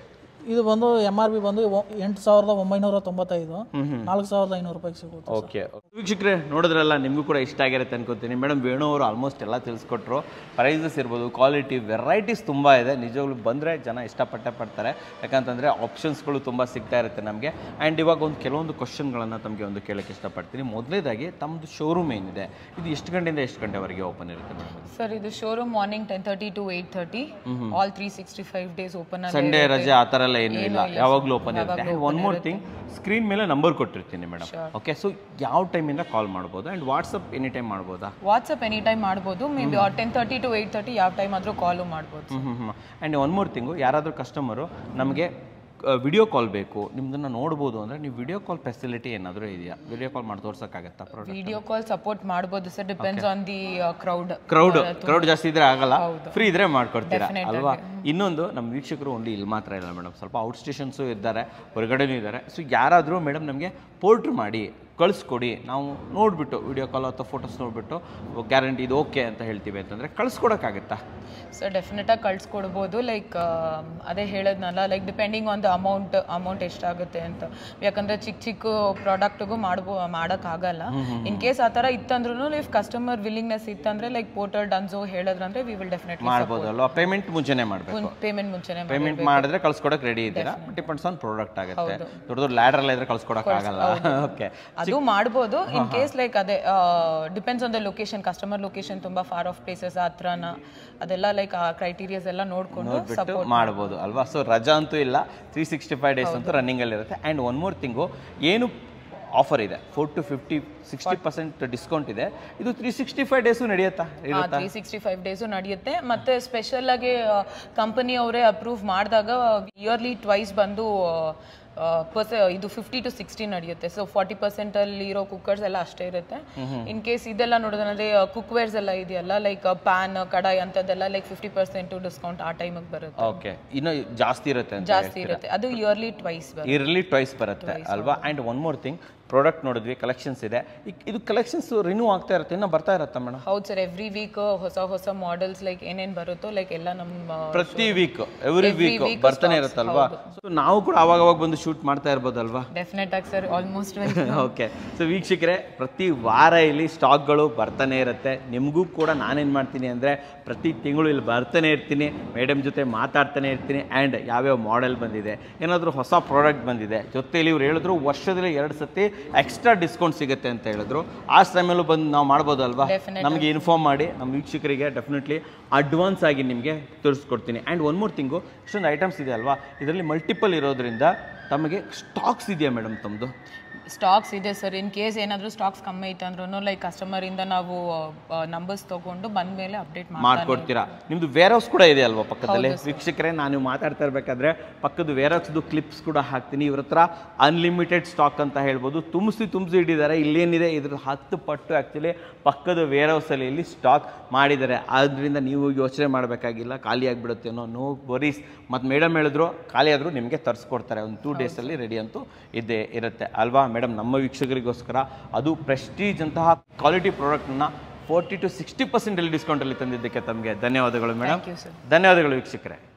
ಇದು ಬಂದು ಎಮ್ ಆರ್ ಪಿ ಬಂದು ಒ- ಎಂಟು ಸಾವಿರದ ಒಂಬೈನೂರ ತೊಂಬತ್ತೈದು ನಾಲ್ಕು ಸಾವಿರದ ಐನೂರು ರೂಪಾಯಿಗೆ ಸಿಗುತ್ತೆ ಓಕೆ ವೀಕ್ಷಕರೇ ನೋಡಿದ್ರಲ್ಲ ನಿಮಗೂ ಕೂಡ ಇಷ್ಟ ಆಗಿರುತ್ತೆ ಅನ್ಕೋತೀನಿ ಮೇಡಮ್ ವೇಣು ಅವರು ಆಲ್ಮೋಸ್ಟ್ ಎಲ್ಲ ತಿಳಿಸ್ಕೊಟ್ರು ಪ್ರೈಸಸ್ ಇರ್ಬೋದು ಕ್ವಾಲಿಟಿ ವೆರೈಟೀಸ್ ತುಂಬ ಇದೆ ನಿಜವಾಗ್ಲೂ ಬಂದರೆ ಜನ ಇಷ್ಟಪಟ್ಟೆ ಪಡ್ತಾರೆ ಯಾಕಂತಂದರೆ ಆಪ್ಷನ್ಸ್ಗಳು ತುಂಬ ಸಿಗ್ತಾ ಇರುತ್ತೆ ನಮಗೆ ಆ್ಯಂಡ್ ಇವಾಗ ಒಂದು ಕೆಲವೊಂದು ಕ್ವಶನ್ಗಳನ್ನು ತಮಗೆ ಒಂದು ಕೇಳೋಕ್ಕೆ ಇಷ್ಟಪಡ್ತೀನಿ ಮೊದಲನೇದಾಗಿ ತಮ್ಮದು ಶೋರೂಮ್ ಏನಿದೆ ಇದು ಎಷ್ಟು ಗಂಟೆಯಿಂದ ಎಷ್ಟು ಗಂಟೆವರೆಗೆ ಓಪನ್ ಇರುತ್ತೆ ಮೇಡಮ್ ಸರ್ ಇದು showroom morning ten thirty to eight thirty all three sixty five days open Sunday ರಜೆ ಆ ಥರ ಎಲ್ಲ ಏನೂ ಇಲ್ಲ ಯಾವಾಗಲೂ ಓಪನ್ ಇರುತ್ತೆ ಒನ್ ಮೋರ್ ಥಿಂಗ್ ಸ್ಕ್ರೀನ್ ಮೇಲೆ ನಂಬರ್ ಕೊಟ್ಟಿರ್ತೀನಿ ಮೇಡಮ್ ಓಕೆ ಸೊ ಯಾವ ಟೈಮಿಂದ ಕಾಲ್ ಮಾಡ್ಬೋದು ಆ್ಯಂಡ್ ವಾಟ್ಸಪ್ ಎನಿ ಟೈಮ್ ಮಾಡ್ಬೋದಾ ವಾಟ್ಸಪ್ ಎನಿ ಟೈಮ್ ಮಾಡ್ಬೋದು maybe ten thirty to eight thirty ಯಾವ ಟೈಮ್ ಆದರೂ ಕಾಲು ಮಾಡ್ಬೋದು ಹ್ಞೂ ಹ್ಞೂ ಆ್ಯಂಡ್ ಒನ್ ಮೋರ್ ತಿಂಗು ಯಾರಾದರೂ ಕಸ್ಟಮರು ನಮಗೆ ವಿಡಿಯೋ ಕಾಲ್ ಬೇಕು ನಿಮ್ದನ್ನು ನೋಡ್ಬೋದು ಅಂದರೆ ನೀವು ವಿಡಿಯೋ ಕಾಲ್ ಫೆಸಿಲಿಟಿ ಏನಾದರೂ ಇದೆಯಾ ವಿಡಿಯೋ ಕಾಲ್ ಮಾಡಿ ತೋರ್ಸೋಕ್ಕಾಗತ್ತಾ ಪ್ರಾಡಕ್ಟ್ ವಿಡಿಯೋ ಕಾಲ್ ಸಪೋರ್ಟ್ ಮಾಡ್ಬೋದು sir depends on the crowd crowd crowd ಜಾಸ್ತಿ ಇದ್ರೆ ಆಗಲ್ಲ ಫ್ರೀ ಇದ್ರೆ ಮಾಡ್ಕೊಡ್ತೀರಾ ಅಲ್ವಾ ಇನ್ನೊಂದು ನಮ್ಮ ವೀಕ್ಷಕರು ಓನ್ಲಿ ಇಲ್ಲಿ ಮಾತ್ರ ಇಲ್ಲ ಮೇಡಮ್ ಸ್ವಲ್ಪ ಔಟ್ ಸ್ಟೇಷನ್ಸು ಇದ್ದಾರೆ ಹೊರಗಡೆನೂ ಇದ್ದಾರೆ ಸೊ ಯಾರಾದರೂ ಮೇಡಮ್ ನಮಗೆ ಪೋರ್ಟ್ರ್ ಮಾಡಿ ಕಳಿಸ್ಕೊಡಿ ನಾವು ನೋಡಿಬಿಟ್ಟು ವಿಡಿಯೋ ಕಾಲ್ ಅಥವಾ ಫೋಟೋಸ್ ನೋಡಿಬಿಟ್ಟು ಗ್ಯಾರಂಟಿ ಇದು ಓಕೆ ಅಂತ ಹೇಳ್ತೀವಿ ಅಂತಂದರೆ ಕಳಿಸ್ಕೊಡೋಕ್ಕಾಗತ್ತಾ ಸರ್ ಡೆಫಿನೆಟಾಗಿ ಕಳ್ಸ್ಕೊಡ್ಬೋದು ಲೈಕ್ ಅದೇ ಹೇಳದ್ನಲ್ಲ like depending on the amount amount ಎಷ್ಟಾಗುತ್ತೆ ಅಂತ ಯಾಕಂದ್ರೆ ಚಿಕ್ಕ ಚಿಕ್ಕ ಪ್ರಾಡಕ್ಟ್ಗೂ ಮಾಡ್ಬೋ ಮಾಡೋಕ್ಕಾಗಲ್ಲ ಇನ್ ಕೇಸ್ ಆ ಥರ ಇತ್ತಂದ್ರೂ ಇಫ್ ಕಸ್ಟಮರ್ ವಿಲ್ಲಿಂಗ್ನೆಸ್ ಇತ್ತಂದ್ರೆ ಲೈಕ್ ಪೋರ್ಟಲ್ ಡನ್ಸೋ ಹೇಳಿದ್ರಂದ್ರೆ ವಿ ವಿಲ್ ಡೆಫಿನೆಟ್ಲಿ ಮಾಡ್ಬೋದು ಅಲ್ವಾ ಪೇಮೆಂಟ್ ಮುಂಚೆನೇ ಮಾಡಬೇಕು ಪೇಮೆಂಟ್ ಮುಂಚೆನೆ ಪೇಮೆಂಟ್ ಮಾಡಿದ್ರೆ ಕಳ್ಸ್ಕೊಡಕ್ ರೆಡಿ ಇದ್ದೀರಾ ಡಿಪೆಂಡ್ಸ್ ಆನ್ ಪ್ರಾಡಕ್ಟ್ ಆಗುತ್ತೆ ದೊಡ್ಡ ದೊಡ್ಡ ಲ್ಯಾಡರ್ ಎಲ್ಲ ಇದ್ರೆ ಕಳ್ಸ್ಕೊಡಕ್ ಆಗಲ್ಲ ಓಕೆ ಅದು ಮಾಡ್ಬೋದು ಇನ್ ಕೇಸ್ ಲೈಕ್ ಅದೇ depends on the location customer location ತುಂಬಾ ಫಾರ್ ಆಫ್ ಪ್ಲೇಸಸ್ ಹತ್ರನ ಅದೆಲ್ಲ ಲೈಕ್ ಆ ಕ್ರೈಟೀರಿಯಾಸ್ ಎಲ್ಲ ನೋಡ್ಕೊಂಡು ಬಿಟ್ಟು ಮಾಡ್ಬೋದು ಅಲ್ವಾ ಸೊ ರಜಾ ಅಂತೂ ಇಲ್ಲ ತ್ರೀ ಸಿಕ್ಸ್ಟಿ ಫೈವ್ ಡೇಸ್ ಅಂತೂ ರನ್ನಿಂಗಲ್ಲಿ ಇರುತ್ತೆ ಆ್ಯಂಡ್ ಒನ್ ಮೋರ್ ತಿಂಗು ಏನು ಆಫರ್ ಇದೆ four to fifty sixty percent discount ಇದೆ ಇದು ತ್ರೀ ಸಿಕ್ಸ್ಟಿ ಫೈವ್ ಡೇಸು ನಡೆಯುತ್ತಾ ಇರುತ್ತಾ ತ್ರೀ ಸಿಕ್ಸ್ಟಿ ಫೈವ್ ಡೇಸು ನಡೆಯುತ್ತೆ ಮತ್ತೆ ಸ್ಪೆಷಲ್ ಆಗಿ ಕಂಪನಿ ಅವರೇ ಅಪ್ರೂವ್ ಮಾಡಿದಾಗ ಇಯರ್ಲಿ ಟ್ವೈಸ್ ಬಂದು ಪರ್ಸ ಇದು ಫಿಫ್ಟಿ ಟು ಸಿಕ್ಸ್ಟಿ ನಡೆಯುತ್ತೆ ಸೊ ಫಾರ್ಟಿ ಪರ್ಸೆಂಟ್ ಅಲ್ಲಿ ಇರೋ ಕುಕ್ಕರ್ಸ್ ಎಲ್ಲ ಅಷ್ಟೇ ಇರುತ್ತೆ ಇನ್ ಕೇಸ್ ಇದೆಲ್ಲ ನೋಡೋದಂದ್ರೆ ಕುಕ್ವೇರ್ಸ್ ಎಲ್ಲ ಇದೆಯಲ್ಲ ಲೈಕ್ ಪ್ಯಾನ್ ಕಡಾಯಿ ಅಂತದೆಲ್ಲ ಲೈಕ್ ಫಿಫ್ಟಿ ಪರ್ಸೆಂಟ್ ಡಿಸ್ಕೌಂಟ್ ಆ ಟೈಮಿಗೆ ಬರುತ್ತೆ ಓಕೆ ಇನ್ನು ಜಾಸ್ತಿ ಇರುತ್ತೆ ಅಂತ ಜಾಸ್ತಿ ಇರುತ್ತೆ ಅದು ಇಯರ್ಲಿ ಟ್ವೈಸ್ ಬರುತ್ತೆ ಇರ್ಲಿ ಟ್ವೈಸ್ ಬರುತ್ತೆ ಅಲ್ವಾ and one more thing product ನೋಡಿದ್ವಿ ಕಲೆಕ್ಷನ್ಸ್ ಇದೆ ಇಕ್- ಇದು ಕಲೆಕ್ಷನ್ಸ್ ರಿನ್ಯೂ ಆಗ್ತಾ ಇರುತ್ತೆ ಇನ್ನೂ ಬರ್ತಾ ಇರುತ್ತಾ ಮೇಡಮ್ ಹೌದು ಸರ್ ಎವ್ರಿ ವೀಕ್ ಹೊಸ ಹೊಸ ಮಾಡೆಲ್ಸ್ ಲೈಕ್ ಏನೇನ್ ಬರುತ್ತೋ ಲೈಕ್ ಎಲ್ಲ ನಮ್ಮ ಪ್ರತಿ ವೀಕ್ ಎವ್ರಿ ವೀಕ್ ಬರ್ತಾನೆ ಇರುತ್ತಲ್ವಾ ಸೊ ನಾವು ಕೂಡ ಅವಾಗ ಅವಾಗ ಬಂದು ಶೂಟ್ ಮಾಡ್ತಾ ಇರ್ಬೋದಲ್ವಾ ಡೆಫಿನೆಟ್ ಆಗಿ ಸರ್ ಆಲ್ಮೋಸ್ಟ್ ಓಕೆ ಸೊ ವೀಕ್ಷಕರೇ ಪ್ರತಿ ವಾರ ಇಲ್ಲಿ ಸ್ಟಾಕ್ಗಳು ಬರ್ತಾನೆ ಇರುತ್ತೆ ನಿಮಗೂ ಕೂಡ ನಾನೇನು ಮಾಡ್ತೀನಿ ಅಂದರೆ ಪ್ರತಿ ತಿಂಗಳು ಇಲ್ಲಿ ಬರ್ತಾನೆ ಇರ್ತೀನಿ ಮೇಡಮ್ ಜೊತೆ ಮಾತಾಡ್ತಾನೆ ಇರ್ತೀನಿ ಆ್ಯಂಡ್ ಯಾವ್ಯಾವ ಮಾಡೆಲ್ ಬಂದಿದೆ ಏನಾದರೂ ಹೊಸ ಪ್ರಾಡಕ್ಟ್ ಬಂದಿದೆ ಜೊತೆಲಿ ಇವ್ರು ಹೇಳಿದ್ರು ವರ್ಷದಲ್ಲಿ ಎರಡು ಸತಿ ಎಕ್ಸ್ಟ್ರಾ ಡಿಸ್ಕೌಂಟ್ ಸಿಗುತ್ತೆ ಅಂತ ಹೇಳಿದ್ರು ಆ ಟೈಮಲ್ಲೂ ಬಂದು ನಾವು ಮಾಡ್ಬೋದಲ್ವಾ ನಮಗೆ ಇನ್ಫಾರ್ಮ್ ಮಾಡಿ ನಮ್ಮ ವೀಕ್ಷಕರಿಗೆ ಡೆಫಿನೆಟ್ಲಿ ಅಡ್ವಾನ್ಸ್ ಆಗಿ ನಿಮಗೆ ತಿಳಿಸ್ಕೊಡ್ತೀನಿ ಆ್ಯಂಡ್ ಒನ್ ಮೂರ್ ತಿಂಗು ಇಷ್ಟೊಂದು ಐಟಮ್ಸ್ ಇದೆ ಅಲ್ವಾ ಇದರಲ್ಲಿ ಮಲ್ಟಿಪಲ್ ಇರೋದ್ರಿಂದ ತಮಗೆ ಸ್ಟಾಕ್ಸ್ ಇದೆಯಾ ಮೇಡಮ್ ತಮ್ಮದು ಸ್ಟಾಕ್ಸ್ ಇದೆ ಸರ್ ಇನ್ ಕೇಸ್ ಏನಾದರೂ ಸ್ಟಾಕ್ಸ್ ಕಮ್ಮಿ ಐತೆ ಅಂದ್ರೂ ಲೈಕ್ ಕಸ್ಟಮರಿಂದ ನಾವು ನಂಬರ್ಸ್ ತಗೊಂಡು ಬಂದ ಮೇಲೆ ಅಪ್ಡೇಟ್ ಮಾಡಿ ಮಾಡ್ಕೊಡ್ತೀರಾ ನಿಮ್ದು ವೇರ್ ಹೌಸ್ ಕೂಡ ಇದೆ ಅಲ್ವಾ ಪಕ್ಕದಲ್ಲಿ ವೀಕ್ಷಕರೇ ನಾನು ಮಾತಾಡ್ತಾ ಇರಬೇಕಾದ್ರೆ ಪಕ್ಕದ ವೇರ್ ಹೌಸ್ದು ಕ್ಲಿಪ್ಸ್ ಕೂಡ ಹಾಕ್ತೀನಿ ಇವ್ರ ಹತ್ರ ಅನ್ಲಿಮಿಟೆಡ್ ಸ್ಟಾಕ್ ಅಂತ ಹೇಳ್ಬೋದು ತುಂಬಿಸಿ ತುಂಬಿಸಿ ಇಟ್ಟಿದ್ದಾರೆ ಇಲ್ಲೇನಿದೆ ಇದ್ರ ಹತ್ತು ಪಟ್ಟು ಆ್ಯಕ್ಚುಲಿ ಪಕ್ಕದ ವೇರ್ ಹೌಸಲ್ಲಿ ಇಲ್ಲಿ ಸ್ಟಾಕ್ ಮಾಡಿದ್ದಾರೆ ಆದ್ದರಿಂದ ನೀವು ಯೋಚನೆ ಮಾಡಬೇಕಾಗಿಲ್ಲ ಖಾಲಿ ಆಗಿಬಿಡುತ್ತೆ ಅನ್ನೋ ನೋ ವರೀಸ್ ಮತ್ತು ಮೇಡಮ್ ಹೇಳಿದ್ರು ಖಾಲಿ ಆದರೂ ನಿಮಗೆ ತರಿಸ್ಕೊಡ್ತಾರೆ ಒಂದು ಟೂ ಡೇಸಲ್ಲಿ ರೆಡಿ ಅಂತೂ ಇದ್ದೇ ಇರುತ್ತೆ ಅಲ್ವಾ ಮೇಡಮ್ ನಮ್ಮ ವೀಕ್ಷಕರಿಗೋಸ್ಕರ ಅದು ಪ್ರೆಸ್ಟೀಜ್ ಅಂತಹ ಕ್ವಾಲಿಟಿ ಪ್ರಾಡಕ್ಟ್ನ ಫೋರ್ಟಿ ಟು ಸಿಕ್ಸ್ಟಿ ಪರ್ಸೆಂಟಲ್ಲಿ ಡಿಸ್ಕೌಂಟಲ್ಲಿ ತಂದಿದ್ದಕ್ಕೆ ತಮಗೆ ಧನ್ಯವಾದಗಳು ಮೇಡಮ್ Thank you, sir. ಧನ್ಯವಾದಗಳು ವೀಕ್ಷಕರೇ